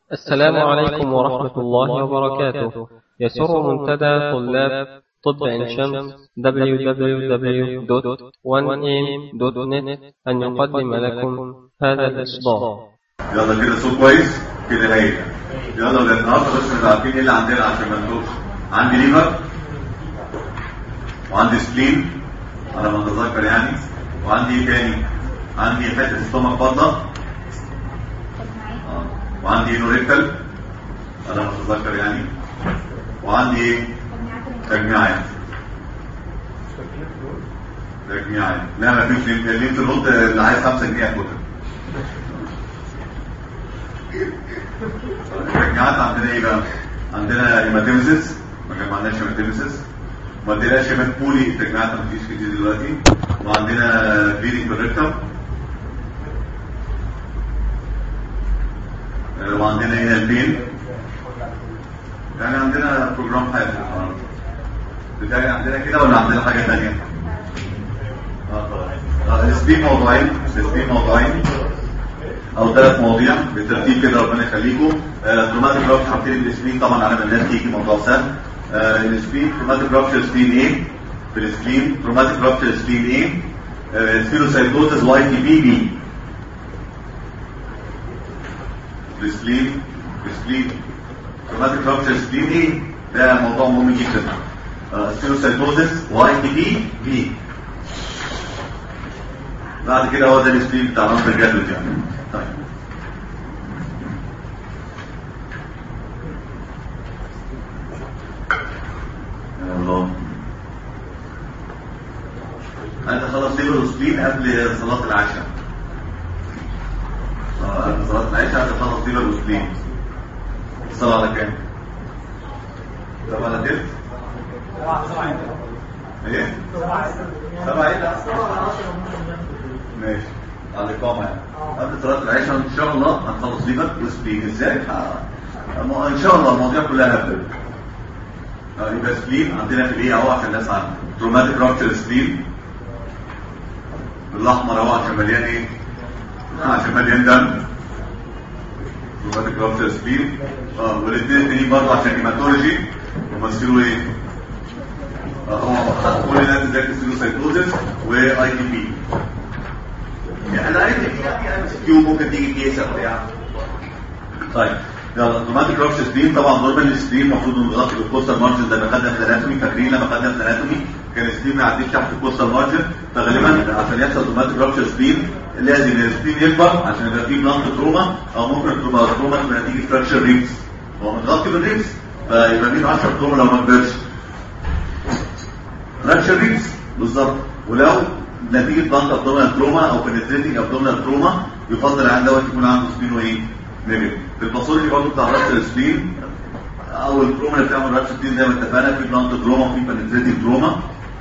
السلام عليكم ورحمة الله وبركاته يسر منتدى طلاب طب عين شمس www.1am.net أن يقدم لكم هذا الإصدار يلا كده صوت كويس كده هايل يلا ولاد النهارده بس نبقى عارفين ايه اللي عندنا عشان ما نتوهش عندي ليفر وعندي سبلين على ما اتذكر يعني وعندي ايه تاني عندي حته ستومك فاضله آه. وعندي انوريكتال على ما اتذكر يعني وعندي ايه تجميعات تجميعات لا ما فيش اللي ترد اللي عايز 5 جنيه ياخدها التجميعات عندنا ايه بقى؟ عندنا هيماتيمسيس ما جمعناش هيماتيمسيس ما عندناش هيمات بولي التجميعات ما فيش كتير دلوقتي وعندنا بليدنج بالريكتم وعندنا هنا البين يعني عندنا بروجرام حياتي النهارده بتاعي عندنا كده ولا عندنا حاجه ثانيه؟ اه طبعا آه، السبين موضوعين السبين موضوعين او ثلاث مواضيع بالترتيب كده ربنا يخليكم تروماتيك رابشر هبتدي بالسبين طبعا على ما الناس تيجي موضوع سهل آه، السبين تروماتيك رابشر سبين ايه في السبين تروماتيك رابشر سبين ايه سبيروسايتوزس واي تي بي بي السبين السبين تروماتيك رابشر سبين ايه ده موضوع مهم جدا سبيروسايتوزس واي تي بي بي بعد كده هو ده السبين بتاع نصر الجدول يعني طيب يا الله عايز اخلص ليبر وسبين قبل صلاة العشاء اه قبل صلاة العشاء عايز اخلص ليبر وسبين الصلاة على كام؟ سبعة على تلت؟ ايه؟ سبعة ايه؟ لا ماشي على الإقامة يعني قبل صلاة العشاء إن شاء الله هنخلص ليفر وسبلين إزاي؟ ه- م- إن شاء الله المواضيع كلها هبدأ آه، يبقى سبلين عندنا في الإيه أهو عشان الناس عارفة تروماتيك رابتشر سبلين بالأحمر أهو عشان مليان إيه؟ آه، عشان مليان دم تروماتيك رابتشر سبلين اه والاثنين التانيين برضه عشان هيماتولوجي يمثلوا إيه؟ آه، هو كل الناس زي السيروسايتوزس واي تي بي يعني عايز فيها ام كيو ممكن تيجي كيس او بتاع طيب يلا اوتوماتيك رابش سبين طبعا نورمال السبين المفروض انه بيغطي بالكوستال مارجن زي ما خدنا في الاناتومي فاكرين لما خدنا في الاناتومي كان السبين ما يعديش تحت الكوستال مارجن فغالبا عشان يحصل اوتوماتيك رابش سبين لازم السبين يكبر عشان يبقى فيه بلانت تروما او ممكن تبقى تروما تبقى نتيجه فراكشر ريبس هو متغطي بالريبس فيبقى مين 10 تروما لو ما كبرش فراكشر ريبس بالظبط ولو نتيجه بلانت ابدومينال تروما او بنتريتنج ابدومينال تروما يفضل العيان دوت يكون عنده سبين وايه؟ نيجاتيف في الباثولوجي برضه بتاع رابش السبين او التروما اللي بتعمل رابش السبين زي ما اتفقنا في بلانت تروما وفي بنتريتنج تروما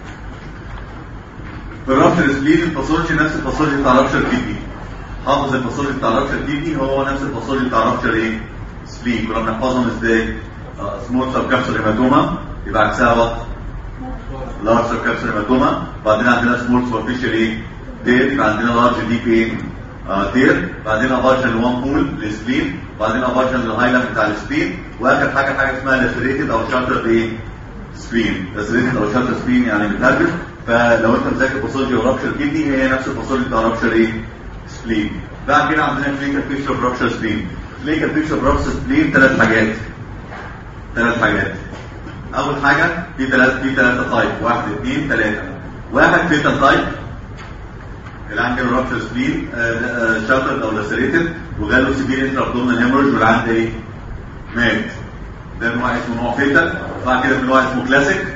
في الرابش السبين الباثولوجي نفس الباثولوجي بتاع رابش الكدني حافظ الباثولوجي بتاع رابش الكدني هو نفس الباثولوجي بتاع رابش ايه؟ سبين كنا بنحفظهم ازاي؟ سمول سب كابسول هيماتوما يبقى عكسها وقت لارج سبكابسول هيماتوما بعدين عندنا سمول سوبرفيشال ايه تير يبقى عندنا لارج ديب ايه آه تير بعدين افارجن وان بول للسبين بعدين افارجن للهايلاند بتاع السبين واخر حاجه حاجه اسمها لاسريتد او شارتر ايه سبين لاسريتد او شارتر سبين يعني متهرب فلو انت مذاكر باثولوجي ورابشر كدني هي نفس الباثولوجي بتاع رابشر ايه سبلين بعد كده عندنا كلينيكال بيكتشر رابشر سبلين كلينيكال بيكتشر رابشر سبلين ثلاث حاجات ثلاث حاجات اول حاجه في ثلاث في ثلاثه تايب واحد اثنين ثلاثه واحد فيتال تايب اللي عنده رابشر سبلين شاترد او لاسريتد وجاله سيفير انتر ابدومينال هيموريج واللي عنده ايه؟ مات ده نوع اسمه نوع فيتال بعد كده في نوع اسمه كلاسيك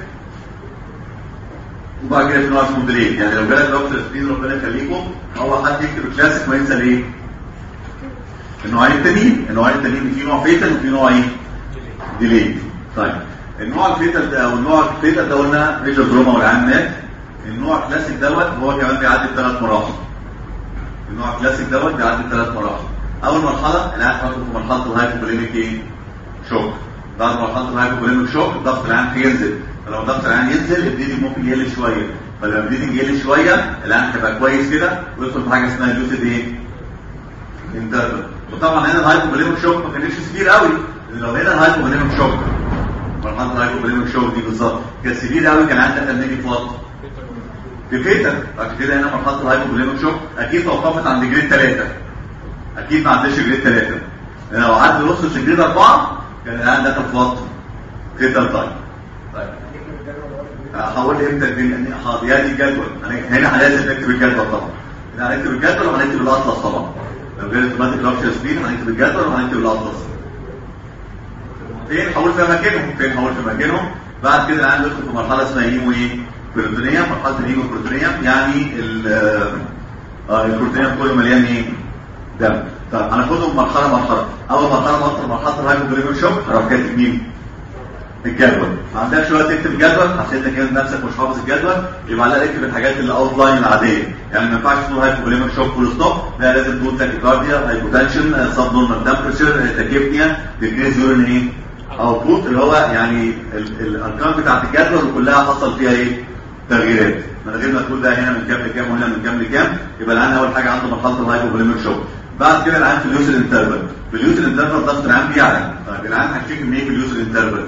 وبعد كده في نوع اسمه ديليت يعني لو جالك رابشر سبلين ربنا يخليكم هو حد يكتب كلاسيك ما ينسى الايه؟ النوعين التانيين النوعين التانيين في نوع فيتال وفي نوع ايه؟ ديليت طيب النوع الفيتال ده او النوع الفيتال ده قلنا ريجر دروما والعيان مات النوع الكلاسيك دوت هو كمان بيعدي بثلاث مراحل النوع الكلاسيك دوت بيعدي بثلاث مراحل اول مرحله العيان حاطط في مرحله الهايبوبوليميك ايه شوك بعد مرحله الهايبوبوليميك شوك ضغط العيان هينزل فلو ضغط العيان ينزل البليدنج ممكن يقل شويه فلما البليدنج يقل شويه العيان هيبقى كويس كده ويدخل في حاجه اسمها لوسيد ايه انترفال وطبعا هنا الهايبوفوليميك شوك ما كانتش كبير قوي لان لو هنا الهايبوفوليميك شوك مرحله الهايبوفوليميك شوك دي بالظبط كانت كبير قوي كان عندك النيجي فلات في فيتا بعد كده هنا مرحله الهايبوفوليميك شوك اكيد توقفت عند جريد 3 اكيد ما عندهاش جريد 3 لو عدى وصل جريد 4 كان الان دخل فلات فيتا تايم طيب هقول امتى الدنيا حاضر يا دي الجدول هنا لازم نكتب الجدول طبعا هنا هنكتب الجدول وهنكتب الاطلس طبعا لو جالس اوتوماتيك رابشر سبيد هنكتب الجدول وهنكتب الاطلس فين هقول في مكانهم فين هقول في مكانهم بعد كده الان ندخل في مرحله اسمها هيمو ايه بروتونيا مرحله الهيمو بروتونيا يعني البروتونيا كله مليان ايه دم طب هناخدهم مرحله مرحله اول مرحله مرحله مرحله الهايبوجليميك شوك هروح كاتب مين الجدول ما عندكش وقت تكتب الجدول عشان انت كده نفسك مش حافظ الجدول يبقى لا اكتب الحاجات اللي اوت لاين العاديه يعني ما ينفعش تقول هايبوجليميك شوك فول ستوب لا لازم تقول تاكيكارديا هايبوتنشن سب نورمال تمبرتشر تاكيبنيا ديكريز يورين ايه اوتبوت اللي هو يعني الارقام بتاعت الجدول كلها حصل فيها ايه تغييرات من غير ما تقول ده هنا من كام لكام وهنا من كام لكام يبقى العين اول حاجه عنده مرحله الهايبوجليميك شوك بعد كده العين في اليوزر انترفال في اليوزر انترفال ضغط العين بيعلى طيب العين هتشيك من ايه في اليوزر انترفال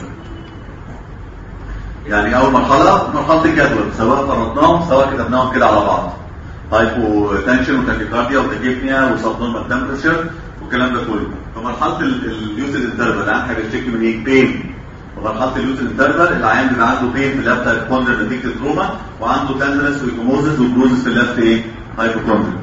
يعني اول مرحله مرحله الجدول سواء فرضناهم سواء كتبناهم كده على بعض هايبو تنشن وتاكيكارديا وتاكيبنيا وسب نورمال تمبرتشر والكلام ده كله فمرحله اليوزر انترفال العين هيشتكي من ايه بين ومرحله اليوزر انترفال العيان بيبقى عنده بين في اللفت هايبوكوندر نتيجه التروما وعنده تندرس ويكوموزس وبروزس في اللفت ايه هايبوكوندر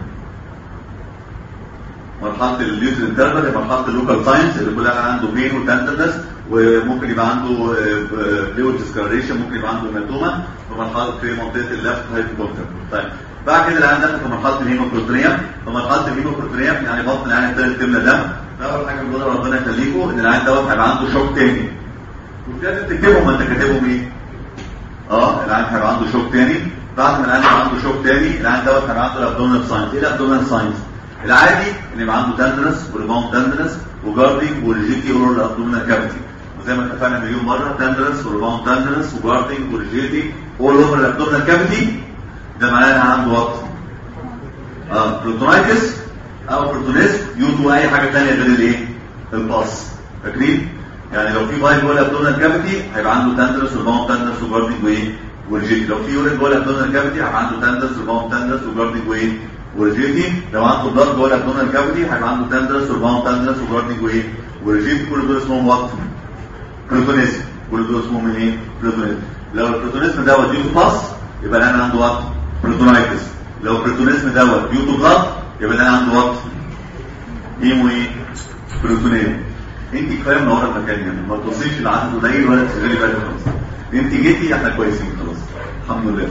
مرحله اليوزر انترفال هي مرحله اللوكال ساينس اللي كلها عنده بين وتندرس وممكن يبقى عنده فلويد ديسكاريشن ممكن يبقى عنده هيماتوما في مرحله في منطقه اللفت هايبوكوندر طيب بعد كده العيان دخل في مرحله الهيموبروتينيا فمرحله الهيموبروتينيا يعني بطن العيان ابتدت تملى دم اول حاجه بنقول ربنا يخليكم ان العيان دوت هيبقى عنده شوك تاني ولازم تكتبهم ما انت كاتبهم ايه اه العيان هيبقى عنده شوك تاني بعد ما العيان يبقى عنده شوك تاني العيان دوت هيبقى عنده الابدومينال ساينس ايه الابدومينال ساينس العادي ان يبقى عنده تندرس وريباوند تندرس وجاردنج وريجيتي اورال الابدومينال كافيتي وزي ما اتفقنا مليون مره تندرس وريباوند تندرس وجاردنج وريجيتي اول اوفر الابدومينال كافيتي ده معناه ان عنده وقت اه بروتونايتس او بروتونيزم يوتو اي حاجه ثانيه غير الايه الباص فاكرين يعني لو في بايل جوه الابدومينال كافيتي هيبقى عنده تندرس وريباوند تندرس وجاردنج وايه وريجيتي لو في يورين جوه الابدومينال كافيتي هيبقى عنده تندرس وريباوند تندرس وجاردنج وايه وريجيتي لو عنده بلاد جوه الابدومينال كافيتي هيبقى عنده تندرس وريباوند تندرس وجاردنج وايه وريجيتي كل دول اسمهم وقت بروتونيزم كل دول اسمهم ايه بروتونيزم لو البروتونيزم دوت ديو باس يبقى انا عنده وقت بروتونايتس لو البروتونيزم دوت ديو تو بلاد يبقى انا عنده وقت هيمو ايه بروتونيزم انت كفايه منوره المكان يعني ما توصيش العدد قليل ولا تشغلي بالك خالص انت جيتي احنا كويسين خلاص الحمد لله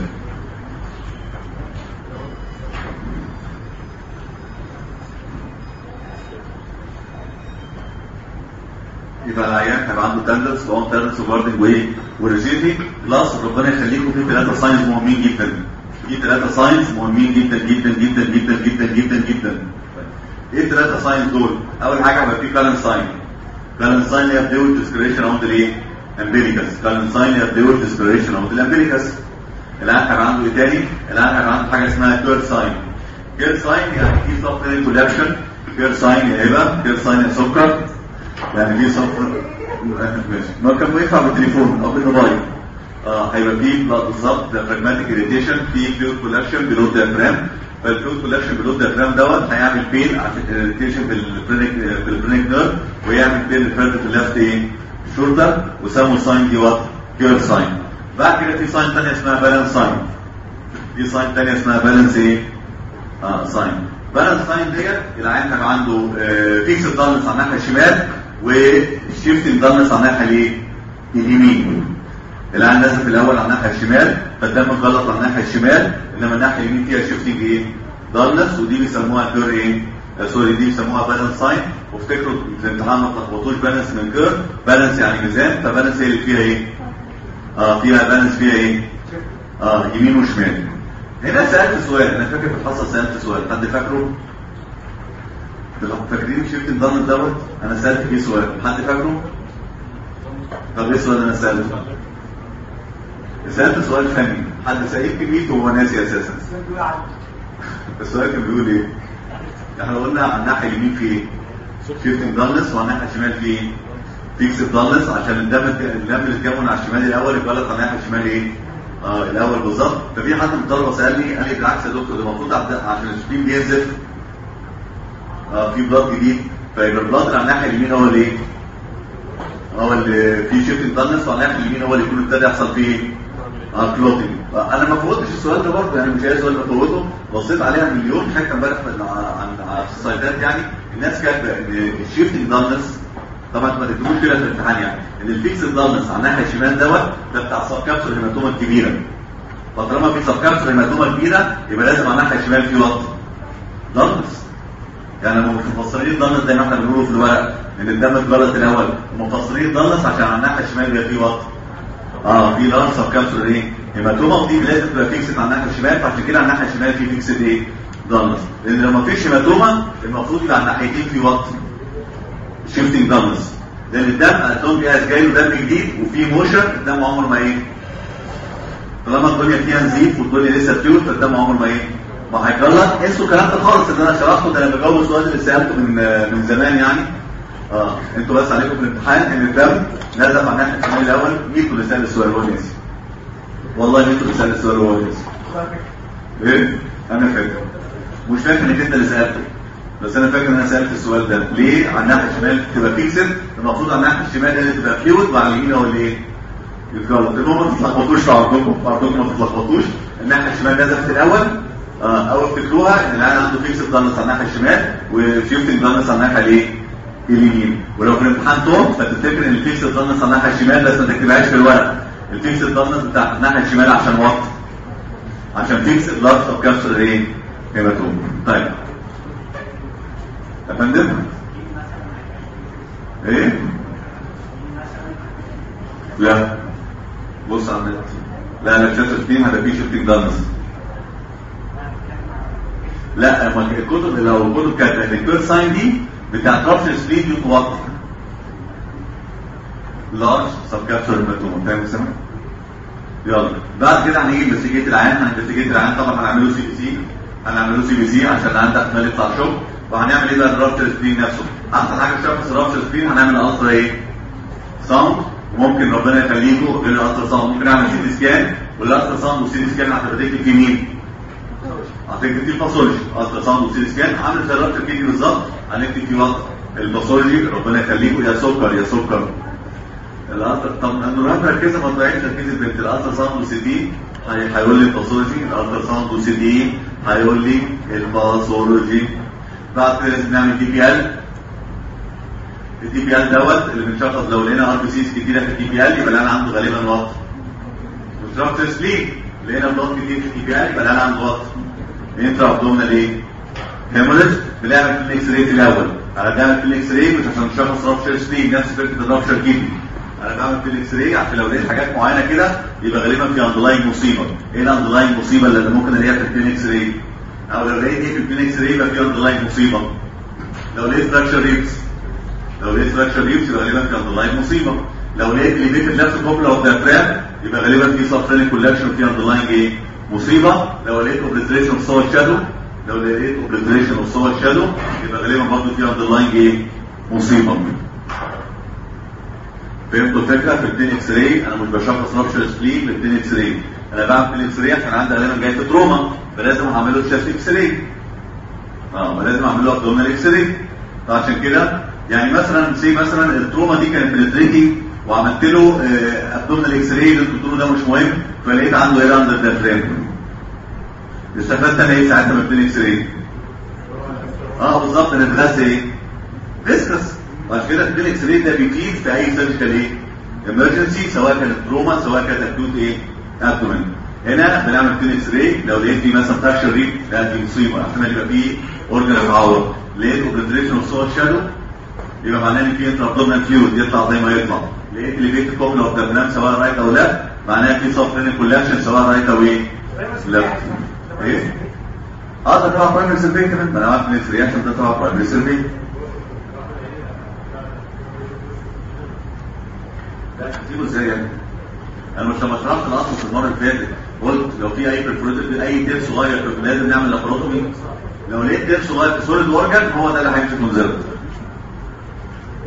يبقى العيان هيبقى عنده تندنس وهو تندنس وجاردنج وايه وريجيتي بلس ربنا يخليكم في ثلاثه ساينز مهمين جدا في ثلاثه ساينز مهمين جدا جدا جدا جدا جدا جدا جدا ايه الثلاثه ساينز دول اول حاجه هيبقى في بالانس ساين بالانس ساين هي فلويد ديسكريشن اوف الايه امبيليكس بالانس ساين هي فلويد ديسكريشن اوف الامبيليكس الان هيبقى عنده ايه تاني الان هيبقى عنده حاجه اسمها كير ساين كير ساين يعني في سوفت كولابشن كير ساين يا هبه كير ساين يا سكر يعني دي صفر ماشي ما كان بينفع بالتليفون او بالموبايل اه هيبقى فيه بالظبط diaphragmatic irritation في fluid collection below diaphragm فالفلويد collection below diaphragm دوت هيعمل بين عشان irritation في البرينك في البرينك نيرف ويعمل بين الفرد في اللفت ايه شولدر وسموا الساين دي وات كير ساين بعد كده في ساين ثانيه اسمها بالانس ساين في ساين ثانيه اسمها بالانس ايه اه ساين بالانس ساين ديت العين هيبقى عنده فيكس دالنس على الناحيه الشمال والشيفت دالنس على الناحيه الايه اليمين العين نازل في الاول على الناحيه الشمال فالدم غلط على الناحيه الشمال انما الناحيه اليمين فيها شيفتنج ايه دالنس ودي بيسموها كير ايه آه سوري دي بيسموها بالانس ساين وافتكروا في الامتحان ما تلخبطوش بالانس من كير بالانس يعني ميزان فبالانس هي اللي فيها ايه اه فيها بالانس فيها ايه اه يمين وشمال هنا سالت سؤال انا فاكر في الحصه سالت سؤال حد فاكره فاكرين شفت الضمن دوت انا سالت فيه سؤال حد فاكره طب ايه السؤال اللي انا سالته سالت سؤال فني حد سأل كميته وهو ناسي اساسا السؤال كان بيقول ايه احنا قلنا على الناحيه اليمين في ايه شيفتنج دالنس وعلى الناحيه الشمال في فيكس دالنس عشان الدم الدم اللي اتكون على الشمال الاول يتولد على الناحيه الشمال ايه؟ اه الاول بالظبط ففي حد من الطلبه سالني قال لي بالعكس يا دكتور ده المفروض عد- عشان السبين بينزف اه في بلاد جديد فيبقى البلاد اللي على الناحيه اليمين هو اللي ايه؟ هو اللي فيه شيفتنج دالنس وعلى الناحيه اليمين هو اللي يكون ابتدى يحصل فيه ايه؟ اه كلوتنج انا ما فوتش السؤال ده برضه يعني مش عايز اقول مفوته بصيت عليها مليون حته امبارح من- عن على السلايدات يعني الناس كاتبه ان الشيفتنج دالنس طبعا ما تكتبوش كده في الامتحان يعني ان الفيكس دالنس على الناحيه الشمال دوت ده بتاع سب كابسول هيماتوما الكبيره فطالما في سب كابسول هيماتوما كبيره يبقى لازم على الناحيه الشمال في وقت دالنس يعني هم مش مفسرين الدالنس زي ما احنا بنقوله في الورق ان الدم اتجلط الاول مفسرين الدالنس عشان على الناحيه الشمال يبقى في وقت اه في لارج سب كابسول ايه هيماتوما ودي لازم تبقى فيكسد على الناحيه الشمال فعشان كده على الناحيه الشمال في فيكسد ايه دالنس لان لو ما فيش هيماتوما المفروض يبقى على الناحيتين في وقت شيفتنج دالنس لان الدم الاتوم جاهز جاي له دم جديد وفي موشن الدم عمره ما ايه طالما الدنيا فيها نزيف والدنيا لسه بتول فالدم عمره ما ايه ما هيجلط انسوا الكلام ده خالص اللي انا شرحته ده انا بجاوب السؤال اللي سالته من من زمان يعني اه انتوا بس عليكم في الامتحان ان الدم نزف على الناحيه الشمال الاول ميتوا اللي سال السؤال هو ناسي والله ميتوا اللي سال السؤال هو ناسي ايه انا فاكر مش فاكر انك انت اللي سالته بس انا فاكر ان انا سالت السؤال ده ليه على الناحيه الشمال تبقى فيكسد المفروض على الناحيه الشمال هي اللي تبقى فلويد وعلى اليمين هو اللي ايه يتجلط المهم ما تتلخبطوش في عرضكم في عرضكم ما تتلخبطوش الناحيه الشمال نزفت الاول اه او افتكروها ان العيال عنده فيكسد دانس على الناحيه الشمال وشيفتنج دانس على الناحيه الايه اليمين ولو في الامتحان تقف فتفتكر ان الفيكسد دانس على الناحيه الشمال بس ما تكتبهاش في الورق الفيكسد دانس بتاع الناحيه الشمال عشان وقت عشان فيكسد لارج اوف كابسول ايه هيماتوم طيب يا فندم ايه لا بص على النت لا لا تشاتر سبين هذا فيه شيفتنج دانس لا ما الكتب لو الكتب كانت الكير ساين دي بتاعت رفش سبين دي توقف لارج سب كابسول هيماتوما فاهم سامع يلا بعد كده هنيجي انفستيجيت العين هنفستيجيت العين طبعا هنعمله سي بي سي هنعمله سي بي سي عشان عندك احتمال يطلع شوك وهنعمل ايه بقى الرابتر سبين نفسه احسن حاجه في شخص الرابتر سبين هنعمل الترا ايه ساوند وممكن ربنا يخليكم غير الالترا ساوند ممكن نعمل سي تي سكان والالترا ساوند والسي تي سكان هتبقى تكتب فيه مين؟ هتكتب فيه الباثولوجي الترا ساوند والسي تي سكان عامل زي الرابتر كيدني بالظبط هنكتب فيه وقت الباثولوجي ربنا يخليكم يا سكر يا سكر الالترا طب انا مركزه ما تضيعش تركيز البنت الالترا ساوند والسي دي هيقول لي الباثولوجي الالترا ساوند والسي دي هيقول لي الباثولوجي بعد كده لازم نعمل دي بي ال الدي بي ال دوت اللي بنشخص لو لقينا ار بي سيز كتيره في الدي بي ال يبقى انا عنده غالبا وقت وشخص سليب لقينا بلاد كتير في الدي بي ال يبقى انا عنده وقت انترا ابدومينال ايه؟ هيموريج بنعمل في الاكس راي الاول انا بعمل في الاكس راي مش عشان نشخص رابشر سليب نفس فكره الرابشر كيدني انا بعمل في الاكس راي عشان لو لقيت حاجات معينه كده يبقى غالبا في اندلاين مصيبه ايه الاندلاين مصيبه اللي ممكن الاقيها في البين اكس راي او لو لقيت ايه في البين اكس راي يبقى في اندلاين مصيبه لو لقيت فراكشر ريبس لو لقيت فراكشر ريبس يبقى غالبا في اندلاين مصيبه لو لقيت ليميتد لابس كوبلا اوف ذا يبقى غالبا في سبفرينيك كولكشن في اندلاين ايه مصيبه لو لقيت اوبليتريشن اوف سول شادو لو لقيت اوبليتريشن اوف سول شادو يبقى غالبا برضه في اندلاين ايه مصيبه فهمتوا الفكره في الدين اكس راي انا مش بشخص رابشر سليب بالدين اكس راي انا بعمل في الاكس راي عشان عندي غالبا جاي في تروما فلازم اعمل له شاست اكس راي اه لازم اعمل له ابدومينال اكس راي فعشان كده يعني مثلا سي مثلا التروما دي كانت بنتريتنج وعملت له ابدومينال اكس راي اللي انتوا بتقولوا ده مش مهم فلقيت عنده ايه اندر ذا فريم استفدت انا ايه ساعتها من الدين اكس راي اه بالظبط انا اتغذى ايه فيسكس وعشان كده الدين اكس راي ده بيفيد في اي سيرجيكال ايه امرجنسي سواء كانت تروما سواء كانت اكيوت ايه ابدومين هنا بنعمل دين اكس راي لو لقيت في مثلا فراكشر ريب لا دي مصيبه احتمال يبقى فيه اورجن اتعور لقيت اوبليتريشن اوف سول شادو يبقى معناه ان في انتر ابدومينال فلويد يطلع زي ما يطلع لقيت اللي بيت كوبلا اوف ذا سواء رايت او لا معناها في سفرين كولكشن سواء رايت او ايه ليفت ايه اه ده تبع برايمري سيرفي كمان ما انا عارف ان الرياكشن ده تبع برايمري سيرفي لا تجيبه ازاي يعني انا مش لما شرحت الاصل في المره اللي فاتت قلت لو في اي برفوريتد اي تيب صغير في لازم نعمل لاباروتومي لو لقيت تيب صغير في سوليد اورجان هو ده اللي هيمشي كونزرفتيف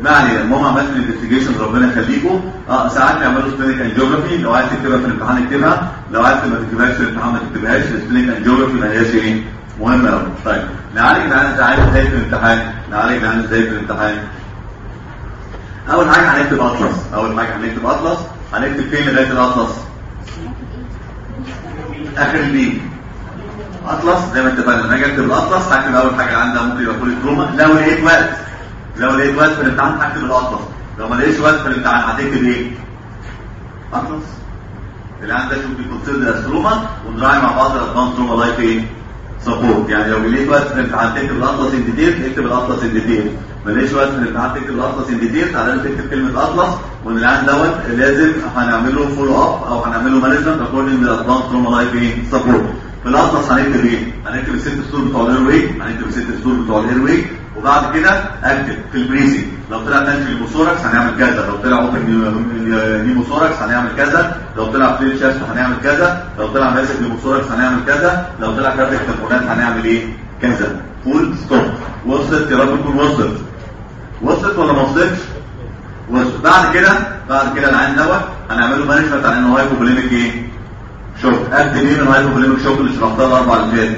ما علينا المهم عملت الانفستيجيشن ربنا يخليكم اه ساعات بيعملوا سبلينك انجيوجرافي لو عايز تكتبها في الامتحان اكتبها لو عايز ما تكتبهاش في الامتحان ما تكتبهاش سبلينك انجيوجرافي ما هياش ايه مهمه قوي طيب نعالج العيان ازاي ازاي في الامتحان نعالج العيان ازاي في الامتحان اول حاجه هنكتب اطلس اول حاجه هنكتب اطلس هنكتب فين لغايه الاطلس اخر البيت اطلس زي ما اتفقنا لما اجي اكتب الاطلس هكتب اول حاجه عندها ممكن يبقى كل تروما لو لقيت وقت لو لقيت وقت في الامتحان هكتب الاطلس لو ما لقيتش وقت في الامتحان هتكتب ايه اطلس اللي عندك شوف بيكونسيدر از تروما ونراعي مع بعض الادفانس تروما لايف ايه سبورت يعني لو لقيت وقت في الامتحان تكتب الاطلس ان ديتيل اكتب الاطلس ان ديتيل ما لقيتش وقت في الامتحان تكتب الاطلس ان ديتيل تعالى تكتب كلمه اطلس وان العيان دوت لازم هنعمل له فولو اب او هنعمل له مانجمنت اكوردنج للادفانس تروما لايف ايه سبورت في الاطلس هنكتب ايه؟ هنكتب الست ستور بتوع الاير واي هنكتب الست ستور بتوع الاير واي وبعد كده اكتب في البريسي لو طلع تنشي نيموثوركس هنعمل كذا لو طلع اوبن نيموثوركس هنعمل كذا لو طلع فليل شاست هنعمل كذا لو طلع ماسك نيموثوركس هنعمل كذا لو طلع كارتك تمبونات هنعمل ايه كذا فول ستوب وصلت يا رب تكون وصلت وصلت ولا ما وصلتش وصلت بعد كده بعد كده العين دوت هنعمل له مانجمنت على انه هايبوبوليميك ايه شوك اكتب ايه من هايبوبوليميك شوك اللي شرحتها الاربع اللي فاتت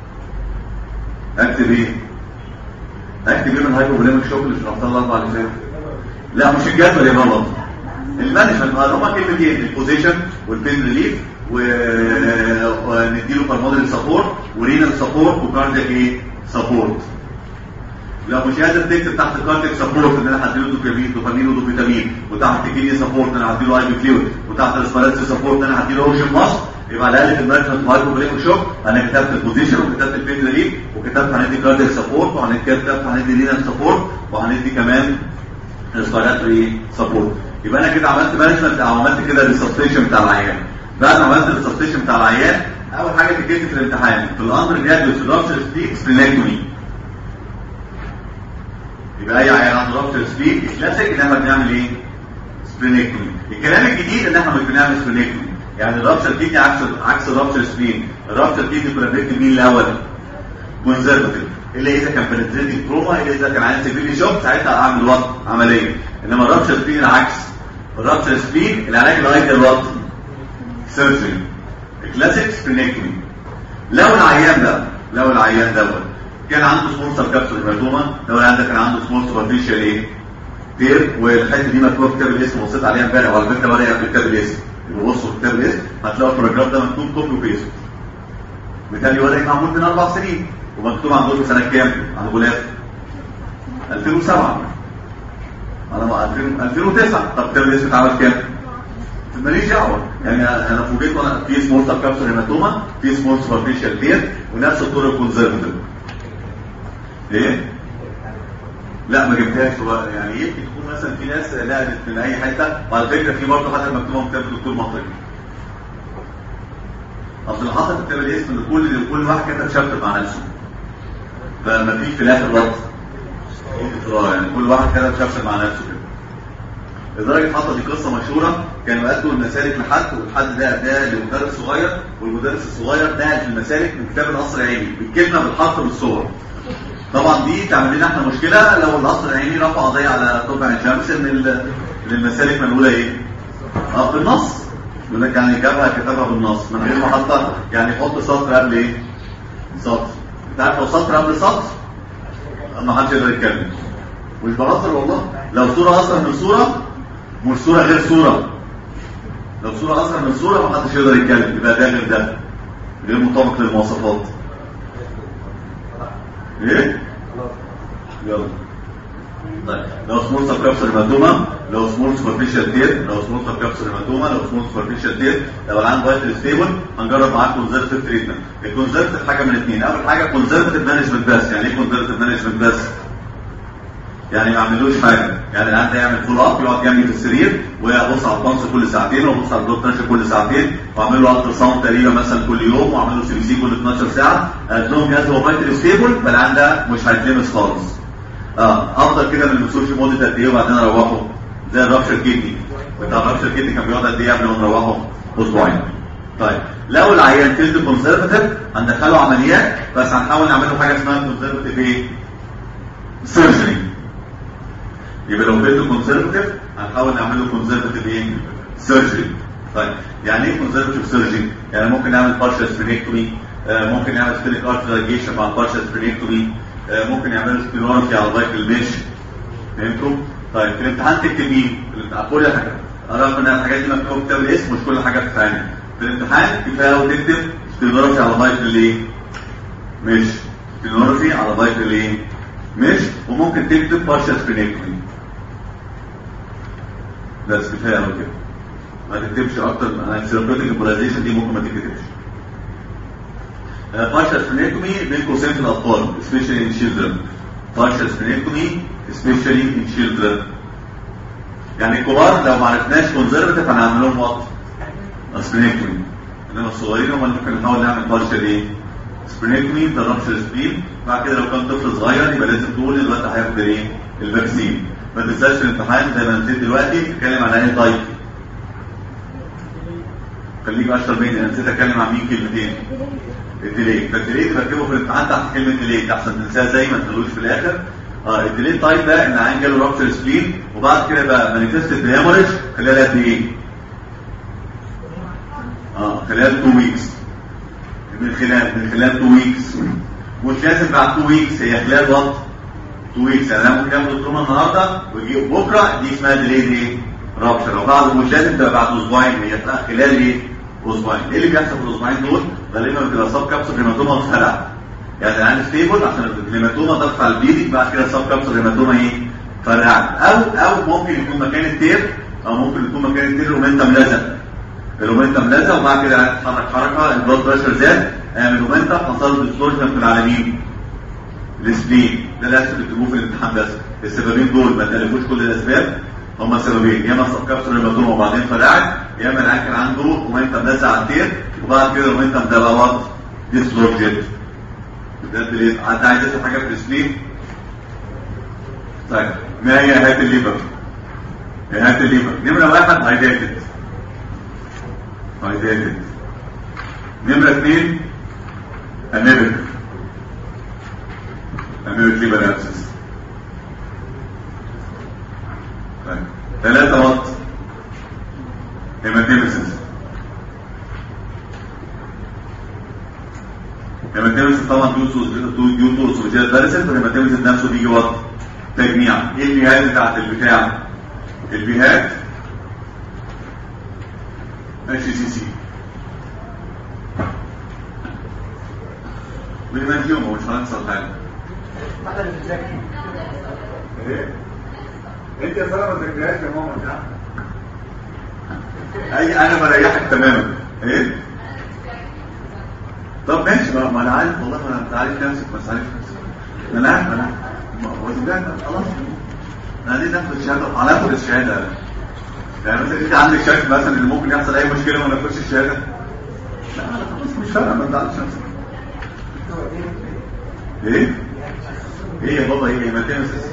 اكتب ايه اكتب ايه من هايبوبوليميك شوك اللي شرحتها الاربع اللي فاتت لا مش الجدول يا بابا المانجمنت هما كلمتين البوزيشن والبين ريليف ونديله بالمودري سبورت ورينال سبورت وكاردياك ايه سبورت لو مش قادر تكتب تحت كارتك سبورت ان انا هديله دوبامين دوبامين ودوبامين وتحت كيني سبورت ان انا هديله اي بي فلويد وتحت الاسبرانسي سبورت ان انا هديله اوشن ماسك يبقى على الاقل في المانجمنت هايبوبوليميك شوك انا كتبت البوزيشن وكتبت البين ريليف وكتبت هندي كاردياك سبورت وهنكتب هندي رينال سبورت وهندي كمان ريسبيراتوري سبورت يبقى انا كده عملت مانجمنت او عملت كده الريسبستيشن بتاع العيان بعد ما عملت الريسبستيشن بتاع العيان اول حاجه تكتب في الامتحان في الامر جراديوس رابشر سبيك سبلينكتومي يبقى اي عيان عنده رابشر سبيك كلاسيك ان احنا بنعمل ايه؟ سبلينكتومي الكلام الجديد ان احنا مش بنعمل سبلينكتومي يعني الرابشر كيدني عكس عكس الرابشر سبين الرابشر كيدني كنا بنكتب مين الاول؟ كونزرفتيف الا اذا كان بنتريتنج تروما الا اذا كان عايز سيفيرلي شوك ساعتها اعمل وقت عمليه انما الرابشر سبين العكس الرابشر سبين العلاج الايديال وقت سيرجري كلاسيك سبينكتومي لو العيان ده لو العيان دوت كان عنده سمول سب كابسول هيماتوما لو العيان ده كان عنده سمول سوبرفيشال ايه؟ تير والحته دي مكتوبه في كتاب الاسم بصيت عليها امبارح وعلى فكره ورقه في كتاب الاسم يبقى بصوا في كتاب الاسم هتلاقوا الباراجراف ده مكتوب كوبي وبيست بالتالي ورقه معمول من اربع سنين ومكتوب عندكم سنه كام؟ عند غلاف 2007 انا ما 2000 2009 طب كتاب الاسم اتعمل كام؟ ماليش دعوه يعني انا فوجئت وانا في سمول سب كابسول هيماتوما في سمول سوبرفيشال تير ونفس الطرق الكونزرفتيف ايه؟ لا ما جبتهاش هو يعني يمكن تكون مثلا في ناس نقلت من اي حته وعلى فكره في برضه حتى مكتوبه كتاب الدكتور مطري اصل اللي حصل في كتاب الاسم ان كل كل واحد كتب شابتر مع نفسه فما فيش في الاخر ربط يعني كل واحد كتب شابتر مع نفسه كده لدرجه حصل دي قصه مشهوره كانوا ادوا المسالك لحد والحد ده ده لمدرس صغير والمدرس الصغير ده في المسالك من كتاب القصر العيني بالكلمه بالحرف بالصور طبعا دي تعمل لنا احنا مشكله لو القصر العيني رفع قضيه على طب عين شمس ان ان المسالك منقوله ايه؟ اه بالنص يقول لك يعني جابها كتبها بالنص من غير ما حتى يعني يحط سطر قبل ايه؟ سطر انت عارف لو سطر قبل سطر ما حدش يقدر يتكلم مش بهزر والله لو صوره اصغر من صوره مش صوره غير صوره لو صوره اصغر من صوره ما حدش يقدر يتكلم يبقى ده غير ده غير مطابق للمواصفات ايه؟ يلا طيب لو سمول سب كابسول هيماتوما لو سمول سوبرفيشال تير لو سمول سب كابسول هيماتوما لو سمول سوبرفيشال تير لو العيان فايتال ستيبل هنجرب معاه كونزرفتيف تريتمنت الكونزرفتيف حاجه من اثنين اول حاجه كونزرفتيف مانجمنت بس يعني ايه كونزرفتيف مانجمنت بس؟ يعني ما يعملوش حاجه يعني العيان ده يعمل فول اب يقعد جنبي في السرير ويبص على البانس كل ساعتين ويبص على البلوك بريشر كل ساعتين واعمل له الترا ساوند تقريبا مثلا كل يوم واعمل له سي بي سي كل 12 ساعه ادلهم جهاز هو فايتال ستيبل فالعيان ده مش هيتلمس خالص اه افضل كده من الوصول في مده قد ايه وبعدين اروحه زي الرابشر كيدني بتاع الرابشر كيدني كان بيقعد قد ايه قبل ما نروحه اسبوعين طيب لو العيان فيلد كونسرفتيف هندخله عمليات بس هنحاول نعمل له حاجه اسمها كونسرفتيف ايه؟ سيرجري يبقى لو فضل كونسرفتيف هنحاول نعمل له كونسرفتيف ايه؟ سيرجري طيب يعني ايه كونسرفتيف سيرجري؟ يعني ممكن نعمل بارشال سبرينكتومي ممكن نعمل سبيريك ارترايجيشن مع البارشال سبرينكتومي ممكن يعملوا سبيرونتي على ضيق المش فهمتوا؟ طيب في الامتحان تكتب مين؟ في الامتحان كل حاجه رغم ان الحاجات دي مكتوبه في كتاب الاسم مش كل حاجه بتتعمل في الامتحان كفايه وتكتب سبيرونتي على ضيق الايه؟ مش سبيرونتي على ضيق الايه؟ مش وممكن تكتب بارشال سبرينكتومي بس كفايه قوي كده ما تكتبش اكتر من السيرابيوتيك امبولايزيشن دي ممكن ما تكتبش بارشال سبرينكتومي بين قوسين في الاطفال especially in children بارشال سبرينكتومي especially in children يعني الكبار لو ما عرفناش كونزرفتيف هنعمل لهم وات سبرينكتومي انما الصغيرين هم اللي ممكن نحاول نعمل بارشال ايه سبرينكتومي ده رابشر سبين بعد كده لو كان طفل صغير يبقى لازم تقول دلوقتي هياخد ايه الفاكسين ما تنساش في الامتحان زي ما نسيت دلوقتي تتكلم على ايه تايب خليك اشطر مني انا نسيت اتكلم عن مين كلمتين الديلي فالديلي تركبه في الامتحان تحت كلمه ديلي احسن تنساها زي ما تخلوش في الاخر اه الديلي تايب ده ان عين جاله رابشر سبين وبعد كده بقى مانيفستد هيموريج خلال قد ايه؟ اه خلال 2 ويكس من خلال من خلال 2 ويكس مش لازم بعد 2 ويكس هي خلال وقت 2 ويكس يعني انا ممكن اخد التروما النهارده ويجي بكره دي اسمها ديلي ايه؟ رابشر وبعد مش لازم تبقى بعد اسبوعين هي تبقى خلال ايه؟ اسبوعين ايه اللي بيحصل في الاسبوعين دول؟ غالبا بتبقى سب كابسول هيماتوما فرع يعني العين ستيبل عشان الهيماتوما ضغط على البيدك بعد كده سب كابسول هيماتوما ايه؟ فرعت او او ممكن يكون مكان التير او ممكن يكون مكان التير رومنتم لزق الرومنتم لزق وبعد كده هتتحرك حركه البلاد بريشر زاد اعمل رومنتم حصل ديسلوجن في العالمين السبلين ده الاسباب اللي بتجيبوه في الامتحان بس السببين دول ما تالفوش كل الاسباب هما سببين يا اما سب كابسول هيماتوما وبعدين فرقعت يا اما العيان كان عنده رومنتم لزق على التير وبعد كده الرومنتم ده بقى وات ديسلوجن ده اللي انت عايز تسال حاجه في السبلين طيب ما هي هات الليفر هات الليفر نمره واحد هايداتد هايداتد نمره اثنين انيميك انيميك ليفر ابسس طيب ثلاثة وات هيماتيمسيس هيماتيمسيس طبعا ديو تو اسوفيجيال بارسل والهيماتيمسيس نفسه بيجي وات تجميع ايه البيهات بتاعت البتاع البيهات اتش سي سي بالمنجومه مش هنخسر حاجه ايه انت يا سلام ما تذاكرهاش يا ماما بتاع اي انا بريحك تماما ايه طب ماشي ما ما انا عارف والله ما انت عارف نفسك بس عارف نفسك انا عارف انا وزجاج خلاص انا ليه ناخد الشهاده هناخد الشهاده يعني مثلا انت عندك شك مثلا ان ممكن يحصل اي مشكله وما ناخدش الشهاده لا انا خلاص مش فارقه ما تزعلش نفسك ايه ايه يا بابا ايه هيماتيمسيس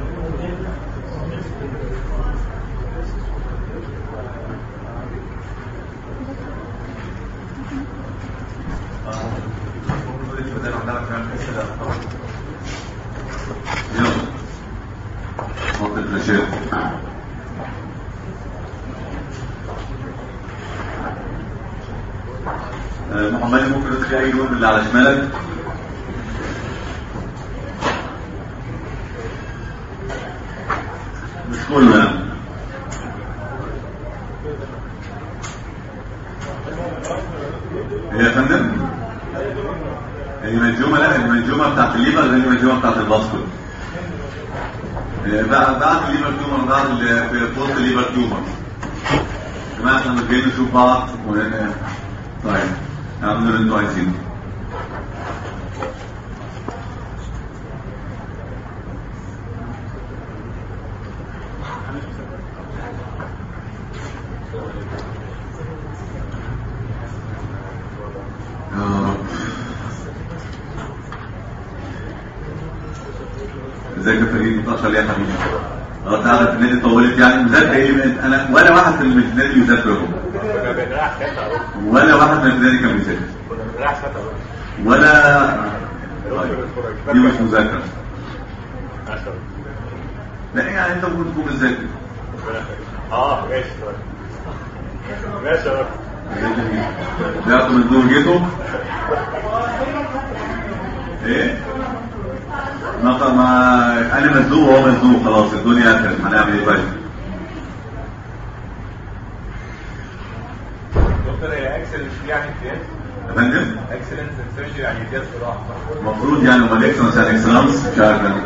يلا حط الفلاشات آه، محمد ممكن تدخل اي لون من اللي على شمالك مش كله يعني هي يا فندم المنجومه لا المنجومه بتاعت الليفر غير المنجومه بتاعت الباسكول بعد بعد الليفر تيومر بعد ال- في بوست الليفر تيومر يا جماعه احنا مش جايين نشوف بعض و... طيب اعملوا اللي انتوا عايزينه يا رب ازيك يا فريد متأخر ليه يا حبيبي؟ اه تعرف النادي طولت يعني مذاكر ايه من- انا ولا واحد في النادي بيذاكر اهو كنا بنريح ساعتها اهو ولا واحد من النادي كان بيذاكر كنا بنريح ساعتها اهو ولا طيب. دي مش مذاكره عشرة. لا يعني انت ممكن تكون ازاي كده ربنا يخليك. اه ماشي طيب ماشي يا رب بعتوا من دور جيتوا ايه ما ما انا مزنوق وهو مزنوق خلاص الدنيا كانت هنعمل ايه طيب دكتور هي اكسلنس يعني امتياز يا فندم اكسلنس سيرجري يعني امتياز جراحه المفروض يعني امال اكسلنس يعني اكسلنس مش عارف أنا.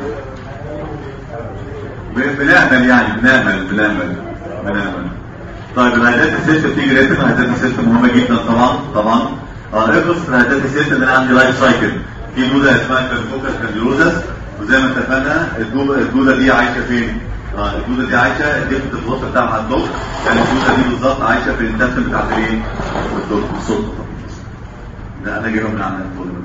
ب- بنعمل يعني بنعمل بنعمل بنعمل طيب الهيدات السيستم بتيجي ريتم الهيدات السيستم مهمه جدا طبعا طبعا اه افرض في الهيدات السيستم ان انا عندي لايف سايكل في دوده اسمها كارفوكس كارديوزس وزي ما اتفقنا الدوده الدوده دي عايشه فين؟ اه الدوده دي عايشه الدفت الوسط بتاعها الدوك يعني الدوده دي بالظبط عايشه في الانتستين بتاعت الايه؟ الدوك بالصدفه لا انا جايبها من عند الفول